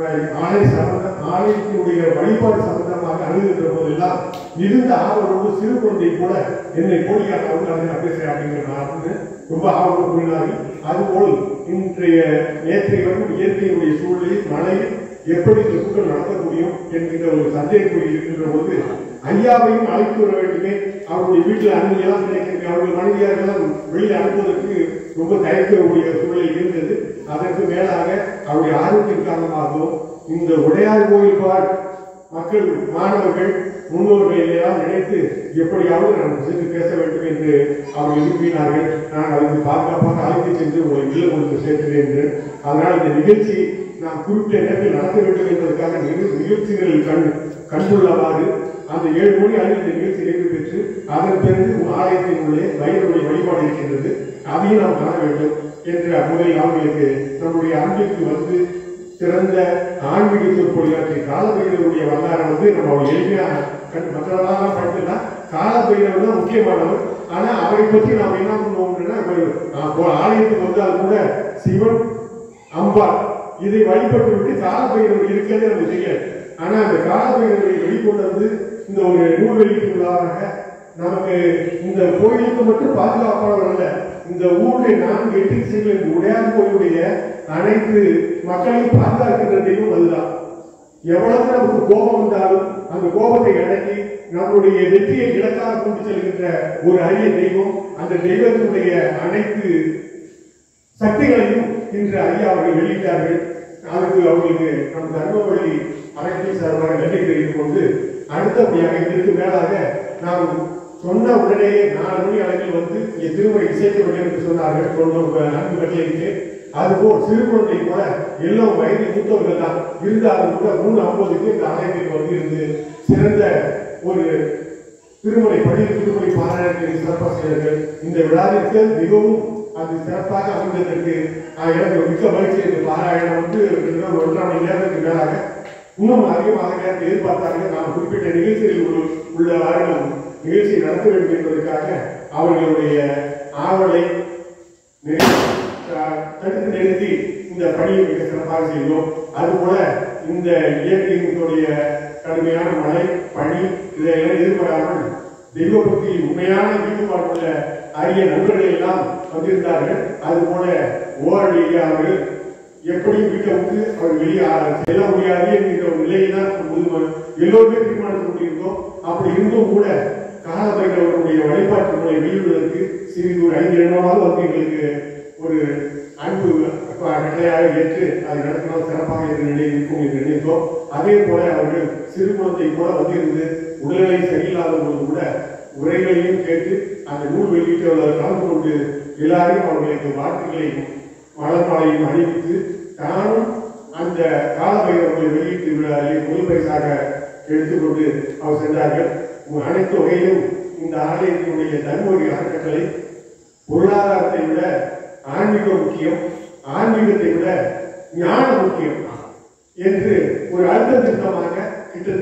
ஆலய சம்பந்த ஆலயத்தினுடைய வழிபாடு சம்பந்தமாக அணுகுகின்ற போதெல்லாம் மிகுந்த ஆவலோடு சிறு குழந்தை கூட என்னை கோடியாக வந்து நான் பேசுறேன் அப்படிங்கிற நான் ரொம்ப ஆவலோடு கூறினார்கள் அதுபோல் இன்றைய நேற்றைய வரும் இயற்கையினுடைய சூழலில் மழை எப்படி இந்த கூட்டம் நடத்த முடியும் என்கின்ற ஒரு சந்தேகம் இருக்கின்ற போது ஐயாவையும் அழைத்து வர வேண்டுமே அவருடைய வீட்டில் அனுமதியெல்லாம் கிடைக்கிறது அவர்கள் மனைவியாரெல்லாம் வெளியில் அனுப்புவதற்கு ரொம்ப தயக்கக்கூடிய சூழல் இருந்தது அதற்கு மேலாக அவருடைய ஆரோக்கியம் காரணமாகவும் இந்த உடையார் கோயில் பார் மக்கள் மாணவர்கள் முன்னோர்களை எல்லாம் நினைத்து எப்படியாவது நாம் சென்று பேச வேண்டும் என்று அவர்கள் விரும்பினார்கள் நான் அதற்கு பாதுகாப்பாக அழைத்து சென்று உங்களை இல்லம் கொண்டு சேர்க்கிறேன் என்று அதனால் இந்த நிகழ்ச்சி நாம் குறிப்பிட்ட நேரத்தில் நடத்த வேண்டும் என்பதற்காக நிக- நிகழ்ச்சிகளில் கண் கண்டுள்ளவாறு அந்த ஏழு மணி அளவில் இந்த நிகழ்ச்சி நிறைவு பெற்று அதன் பிறகு ஆலயத்தின் உள்ளே வயிறுடைய வழிபாடு இருக்கின்றது அதையும் நாம் காண வேண்டும் என்று முதலில் அவர்களுக்கு நம்முடைய அன்பிற்கு வந்து சிறந்த ஆன்மீக சொற்பொழியாற்றிய காலபைரவருடைய வரலாறு வந்து நம்ம அவ்வளவு எளிமையா கண் மற்றவர்களாக படிச்சுன்னா காலபைரவர் தான் முக்கியமானவர் ஆனா அவரை பற்றி நாம் என்ன பண்ணுவோம்னா இப்ப, ஆ, போ- ஆலயத்துக்கு வந்தால் கூட சிவன் அம்பாள் இதை வழிபட்டு விட்டு காலபைரவர் இருக்கிறது நமக்கு தெரியாது ஆனா அந்த காலபைரவரை வெளிக்கொண்டு வந்து இந்த ஒரு நூல் வெளியீட்டு விழாவாக நமக்கு இந்த கோயிலுக்கு மட்டும் பாதுகாப்பாளர் அல்ல இந்த ஊருடைய நான்கு எட்டு திசைகள் இந்த உடையார் கோயிலுடைய அனைத்து மக்களையும் பாதுகாக்கின்ற தெய்வம் அதுதான் எவ்வளவு நமக்கு கோபம் வந்தாலும் அந்த கோபத்தை அடக்கி நம்முடைய வெற்றியை இலக்காக கொண்டு செல்கின்ற ஒரு அரிய தெய்வம் அந்த தெய்வத்தினுடைய அனைத்து சக்திகளையும் இன்று ஐயா அவர்கள் வெளியிட்டார்கள் அதுக்கு அவர்களுக்கு நம் தர்மபுரி அறக்கட்டளை சார்பாக நன்றி தெரிவித்துக் கொண்டு அடுத்தபடியாக இதற்கு மேலாக நாம் சொன்ன உடனேயே நாலு மணி அளவில் வந்து இங்கே திருமண இசைக்க வேண்டும் என்று சொன்னார்கள் சொன்ன நன்கு கட்டளைக்கு அதுபோல் சிறு குழந்தை கூட எல்லாம் வயது மூத்தவர்கள் தான் இருந்தாலும் கூட மூணு ஐம்பதுக்கு இந்த ஆலயத்திற்கு வந்து இருந்து சிறந்த ஒரு திருமலை பள்ளி திருமலை பாராயணத்தை சிறப்பாக செய்தார்கள் இந்த விழாவிற்கு மிகவும் அது சிறப்பாக அமைந்ததற்கு ஆஹ், எனக்கு மிக்க மகிழ்ச்சி இந்த பாராயணம் வந்து கிட்டத்தட்ட ஒரு ஒன்றரை மணி நேரத்துக்கு மேலாக இன்னும் அதிகமாக நேரத்தை எதிர்பார்த்தார்கள் நாம் குறிப்பிட்ட நிகழ்ச்சிகளில் உள்ள உள்ளவாறு நாம் நிகழ்ச்சியை நடத்த வேண்டும் என்பதற்காக அவர்களுடைய ஆவலை நிறை- ஆஹ், தடுத்து நிறுத்தி இந்த பணியை மிக சிறப்பாக செய்தோம் அதுபோல இந்த இயற்கையினுடைய கடுமையான மழை பனி இதையெல்லாம் எதிர்பாராமல் தெய்வ பக்தியில் உண்மையான ஈடுபாடுள்ள அரிய நண்பர்கள் எல்லாம் வந்திருந்தார்கள் அதுபோல ஓரடி அவர்கள் எப்படியும் வீட்டை விட்டு அவர் வெளியே ஆ- செல்ல முடியாது என்கிற ஒரு நிலையை தான் முதும- எல்லோருமே தீர்மானித்துக் கொண்டிருந்தோம் அப்படி இருந்தும் கூட காலபைரவருடைய வழிபாட்டு முறை வெளியிடுவதற்கு சிறிது ஒரு ஐந்து இடமாவது வந்து எங்களுக்கு ஒரு அன்பு கட்டளையாக ஏற்று அதை நடத்தினால் சிறப்பாக இருந்த நிலை இருக்கும் என்று நினைத்தோம் அதே போல அவர்கள் சிறு குழந்தை போல வந்திருந்து உடல்நிலை சரியில்லாத போது கூட உரைகளையும் கேட்டு அந்த நூல் வெளியீட்டு அவர் கலந்து கொண்டு எல்லாரையும் அவர்களுக்கு வாழ்த்துக்களை மலர் மாலையும் அணிவித்து தானும் அந்த காலபைரவர்களை வெளியீட்டு விழாவில் முதல் பரிசாக எடுத்துக்கொண்டு அவர் சென்றார்கள் உங்க அனைத்து வகையிலும் இந்த ஆலயத்தினுடைய தர்மபுரி அறக்கட்டளை பொருளாதாரத்தை விட ஆன்மீகம் முக்கியம் ஆன்மீகத்தை விட ஞானம் முக்கியம் என்று ஒரு அழுத்த திருத்தமாக கிட்டத்தட்ட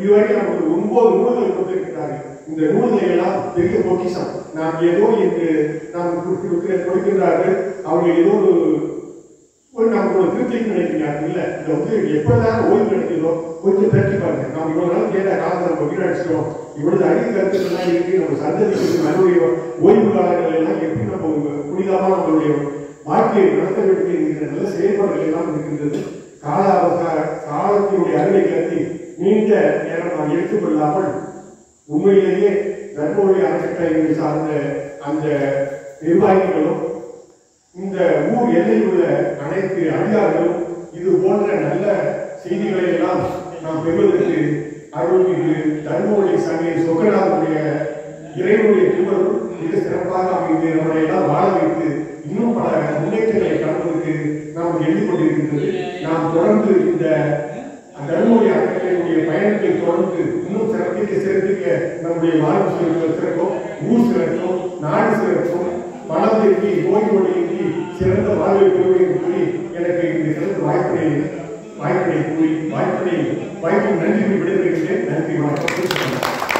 இதுவரை நமக்கு ஒன்பது நூல்கள் கொடுத்திருக்கிறார்கள் இந்த நூல்கள் எல்லாம் பெரிய பொக்கிஷம் நாம் ஏதோ இன்று நாம் கொடுக்க- கொடுக்கின்றார்கள் அவர்கள் ஏதோ ஒரு ஒரு நமக்கு ஒரு திருப்தி நினைக்கிறாங்க இல்ல இந்த வந்து எப்படிதான் ஓய்வு கிடைக்குதோ கொஞ்சம் தட்டி பாருங்க நாம் இவ்வளவு நாள் கேட்ட காலத்தை நம்ம வீணடிச்சிட்டோம் இவ்வளவு அடி கருத்துக்கள்லாம் இருக்கு நம்ம சந்ததிக்கு நம்மளுடைய ஓய்வு காலங்கள் எல்லாம் எப்படி நம்ம ஒரு புனிதமா நம்மளுடைய வாழ்க்கையை நடத்த வேண்டும் என்கிற நல்ல செயல்பாடுகள் எல்லாம் இருக்கின்றது கால அவகார காலத்தினுடைய அருமை கருதி நீண்ட நேரம் நாம் எடுத்துக்கொள்ளாமல் உண்மையிலேயே தர்மபுரி அறக்கட்டளை சார்ந்த அந்த நிர்வாகிகளும் இந்த ஊர் எல்லையில் உள்ள அனைத்து அடியார்களும் இது போன்ற நல்ல செய்திகளை எல்லாம் நாம் பெறுவதற்கு அருள்மிகு தர்மபுரி சங்கை சொக்கநாதனுடைய இறைவனுடைய திருவருள் மிக சிறப்பாக அமைந்து நம்மளை எல்லாம் வாழ வைத்து இன்னும் பல முன்னேற்றங்களை காண்பதற்கு நாம் எண்ணிக் கொண்டிருக்கின்றது நாம் தொடர்ந்து இந்த தர்மபுரி அறக்கட்டளையுடைய பயணத்தை தொடர்ந்து இன்னும் சிறப்பிக்க சிறப்பிக்க நம்முடைய வாழ்வு சூழல்கள் சிறக்கும் ஊர் சிறக்கும் நாடு சிறக்கும் பணம் தேக்கி நோய் நொடியின்றி சிறந்த வாழ்வை பெறுவேன் என்று கூறி எனக்கு இந்த சிறந்த வாய்ப்பினை வாய்ப்பினை கூறி வாய்ப்பினை வாய்ப்பு நன்றி கூறி விடைபெறுகிறேன் நன்றி வணக்கம்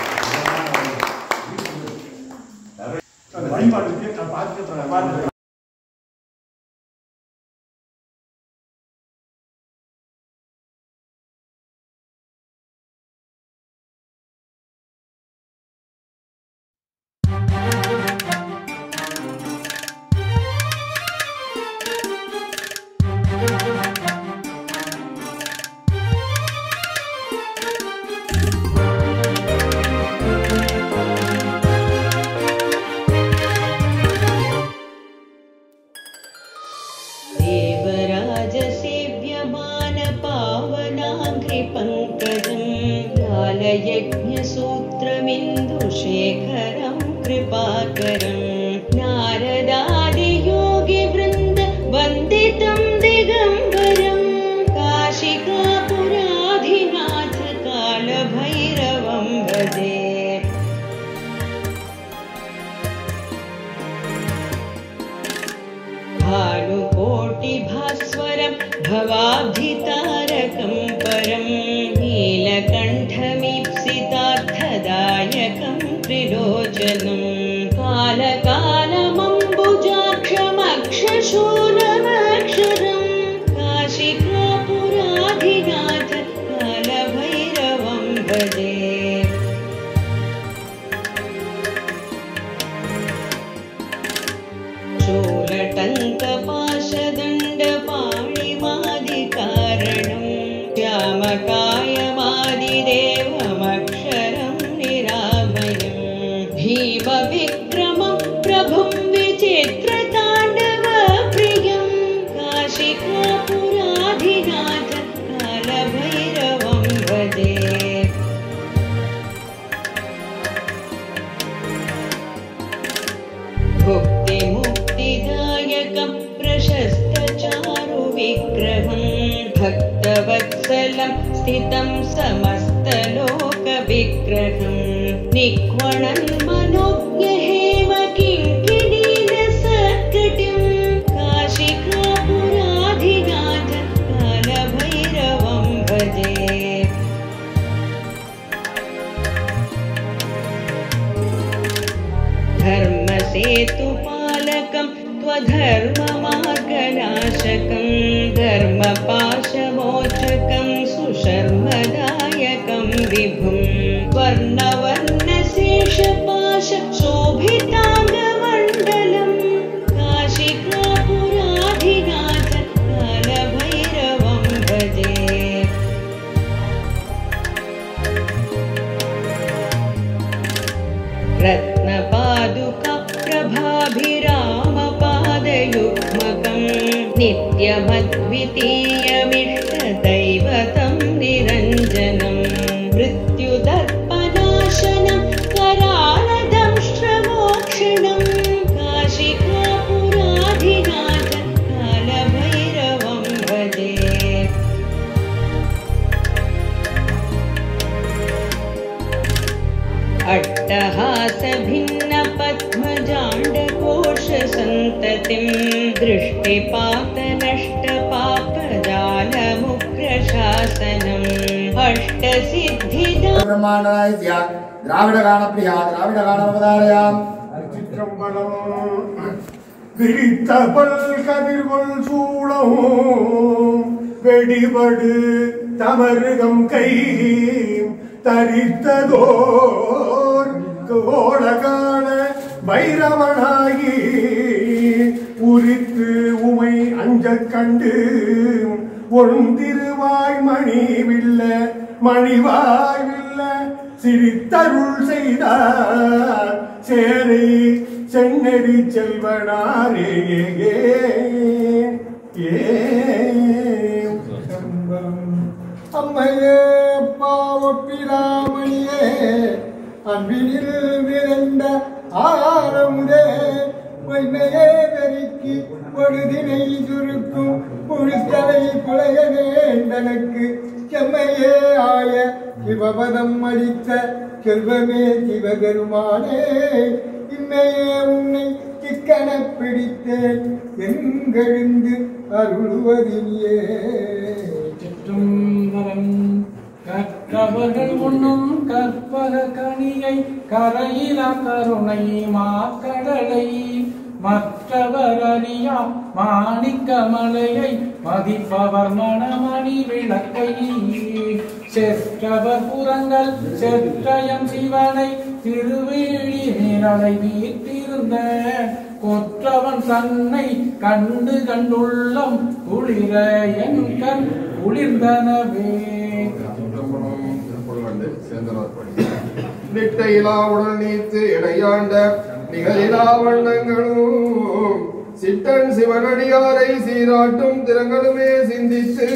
அந்த வழிபாட்டுக்கு நான் பார்த்துட்டு பார்த்து देवराजसेव्यमानपावनाङ्घ्रिपङ्कजम् कालयज्ञसूत्रमिन्दुशेखरं कृपाकरम् नारदादियोगिवृन्द वन्दितं दिगम्बरम् काशिकापुराधिनाथ कालभैरवं भजे भानुकोटिभास्वरं भवाब्धितारकं परं नीलकण्ठमीप्सितार्थदायकं त्रिलोचनं कालकालमम्बुजाक्षमक्षशूलमक्षरं काशिकापुराधिनाथ कालभैरवं भजे चोलटङ्कपाशदण्डपाणिमादिकारणं श्यामकायमादिदेवमक्षरं निरामयं भीमविक्रमं प्रभुं विचित्रताण्डवप्रियं काशिकापुराधिनाथ कालभैरवं भजे भुक्तिमुक्तिदायकं प्रशस्तचारुविग्रहं भक्तवत्सलं स्थितं समस्तलोकविग्रहं निक्वणन् मनोज्ञहेम किङ्किणीरसत्कटिं काशिकापुराधिनाथ कालभैरवं भजे धर्मसेतुपालकं त्वधर्ममार्गनाशकं धर्मपाशमोचकं सुशर्मदायकं विभुं वर्णवर्णशेषपाश शोभिताङ्गमण्डलं काशिकापुराधिनाथ कालभैरवं भजे रत्नपादुका प्रभाभिरामपादयुग्मकं नित्यमद्वितीयमिष्टदैवतं निरञ्जनं मृत्युदर्पनाशनं करालदंष्ट्रमोक्षणं काशिकापुराधिनाथ कालभैरवं भजे अट्टहासभिन्नपद्मजाण्डकोशसन्ततिं दृष्टिपातनष्टपापजालमुग्रशासनम् अष्टसिद्धिदा பிரம்மாண்டனாய திராவிட காணப்பிரியா திராவிட காணவதாரயாம் சிற்றம்பலம் விரித்த பல் கதிர்கொள் சூழவும் வெடிபடு தமருகம் கை தரித்ததோர் கோடகான பைரவனாகி உரித்து உமை அஞ்சக் கண்டு ஒன்றிருவாய் மணி வில்ல மணிவாய் வில்ல சிரித்தருள் செய்தார் சேரை சென்னடி செல்வனாரே ஏ ஏ அம்மையே பாவப்பிராமணியே அன்பினில் விரைந்த ஆரமுதே பொய்மையே பெருக்கி பொழுதினை சுருக்கும் புழுத்தலை குலைய வேண்டனுக்கு செம்மையே ஆய சிவபதம் அளித்த செல்வமே சிவபெருமானே இம்மையே உன்னை சிக்கன பிடித்தேன் எங்கெழுந்து அருள்வதினியே சிற்றம்பலம் கற்றவர்கள் உண்ணும் கற்பக கனியை கரையில கருணை மாக்கடலை மற்றவர் அறியா மாணிக்க மலையை மதிப்பவர் மணமணி விளக்கை செற்றவர் புறங்கள் செற்றயம் சிவனை திருவேழி நிரலை வீட்டிருந்த கொற்றவன் தன்னை கண்டு கண்டுள்ளம் குளிர என் கண் குளிர்ந்தனவே நிட்டையிலா உடல் நீத்து இடையாண்ட நிகழிலா வண்ணங்களும் சிட்டன் சிவனடியாரை சீராட்டும் திறங்களுமே சிந்தித்து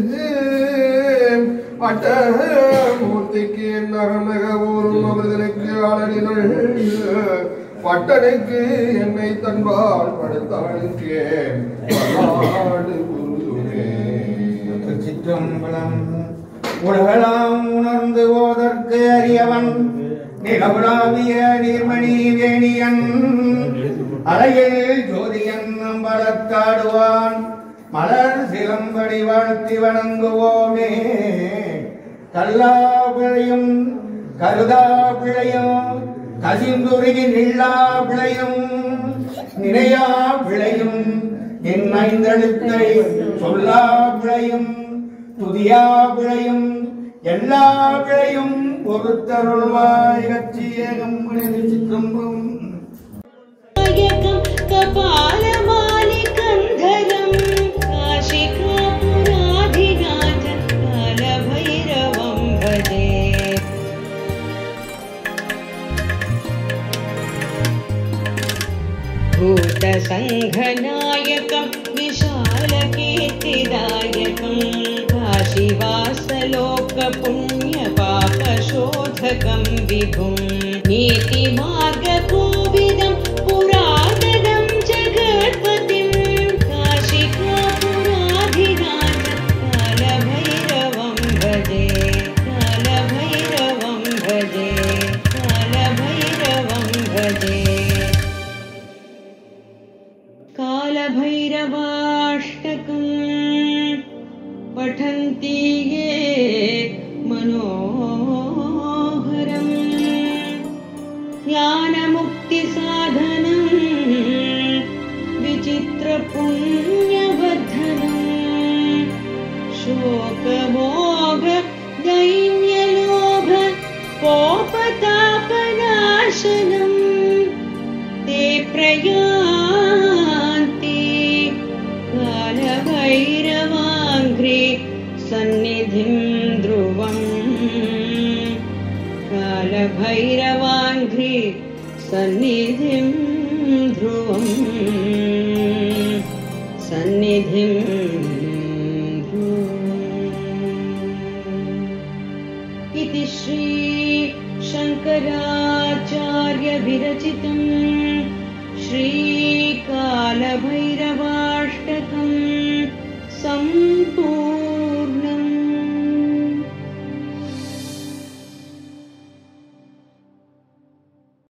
அட்ட மூர்த்திக்கு நகநக ஊரும் அவர்களுக்கு அழகினள் பட்டனுக்கு என்னை தன்பால் படுத்தாளுக்கே பல்லாண்டு குருவே சிற்றம்பலம் உலகலாம் உணர்ந்து ஓதற்கு அறியவன் நிலவுலாவிய நீர்மணி வேணியன் அலையில் ஜோதியன் அம்பலத்தாடுவான் மலர் சிலம்படி வாழ்த்தி வணங்குவோமே கல்லா பிழையும் கருதா பிழையும் கசிந்துருகி நில்லா பிழையும் நினையா பிழையும் என் ஐந்தெழுத்தை சொல்லா பிழையும் துதியா பிழையும் எல்லா பிழையும் பொறுத்தருள்வாய் கட்சியகம் சிற்றம்பலம் नायकं कपालमालिकन्धरं काशिकापुराधिनाथ कालभैरवं भजे भूतसङ्घनायकं विशालकीर्तिदायकं काशीवासलोकपुण्यपापशोधकं विभुं नीतिमार्गकोविदं पुरातनं जगत्पतिं काशिकापुराधिनाथ कालभैरवं भजे कालभैरवं भजे कालभैरवं भजे कालभैरवाष्टकम् पठन्ति ये मनोहरम् ज्ञानमुक्तिसाधनम् विचित्रपुण्यवर्धनम् शोकमोघ दैन्यलोभ कोपतापनाशनम् ते प्रयान्ति कालभैरवाङ्घ्रि सन्निधिं ध्रुवम् कालभैरवाङ्घ्रि सन्निधिं ध्रुवम् सन्निधिं ध्रुवम् इति श्री शङ्कराचार्यविरचितम् श्रीकालभैरवा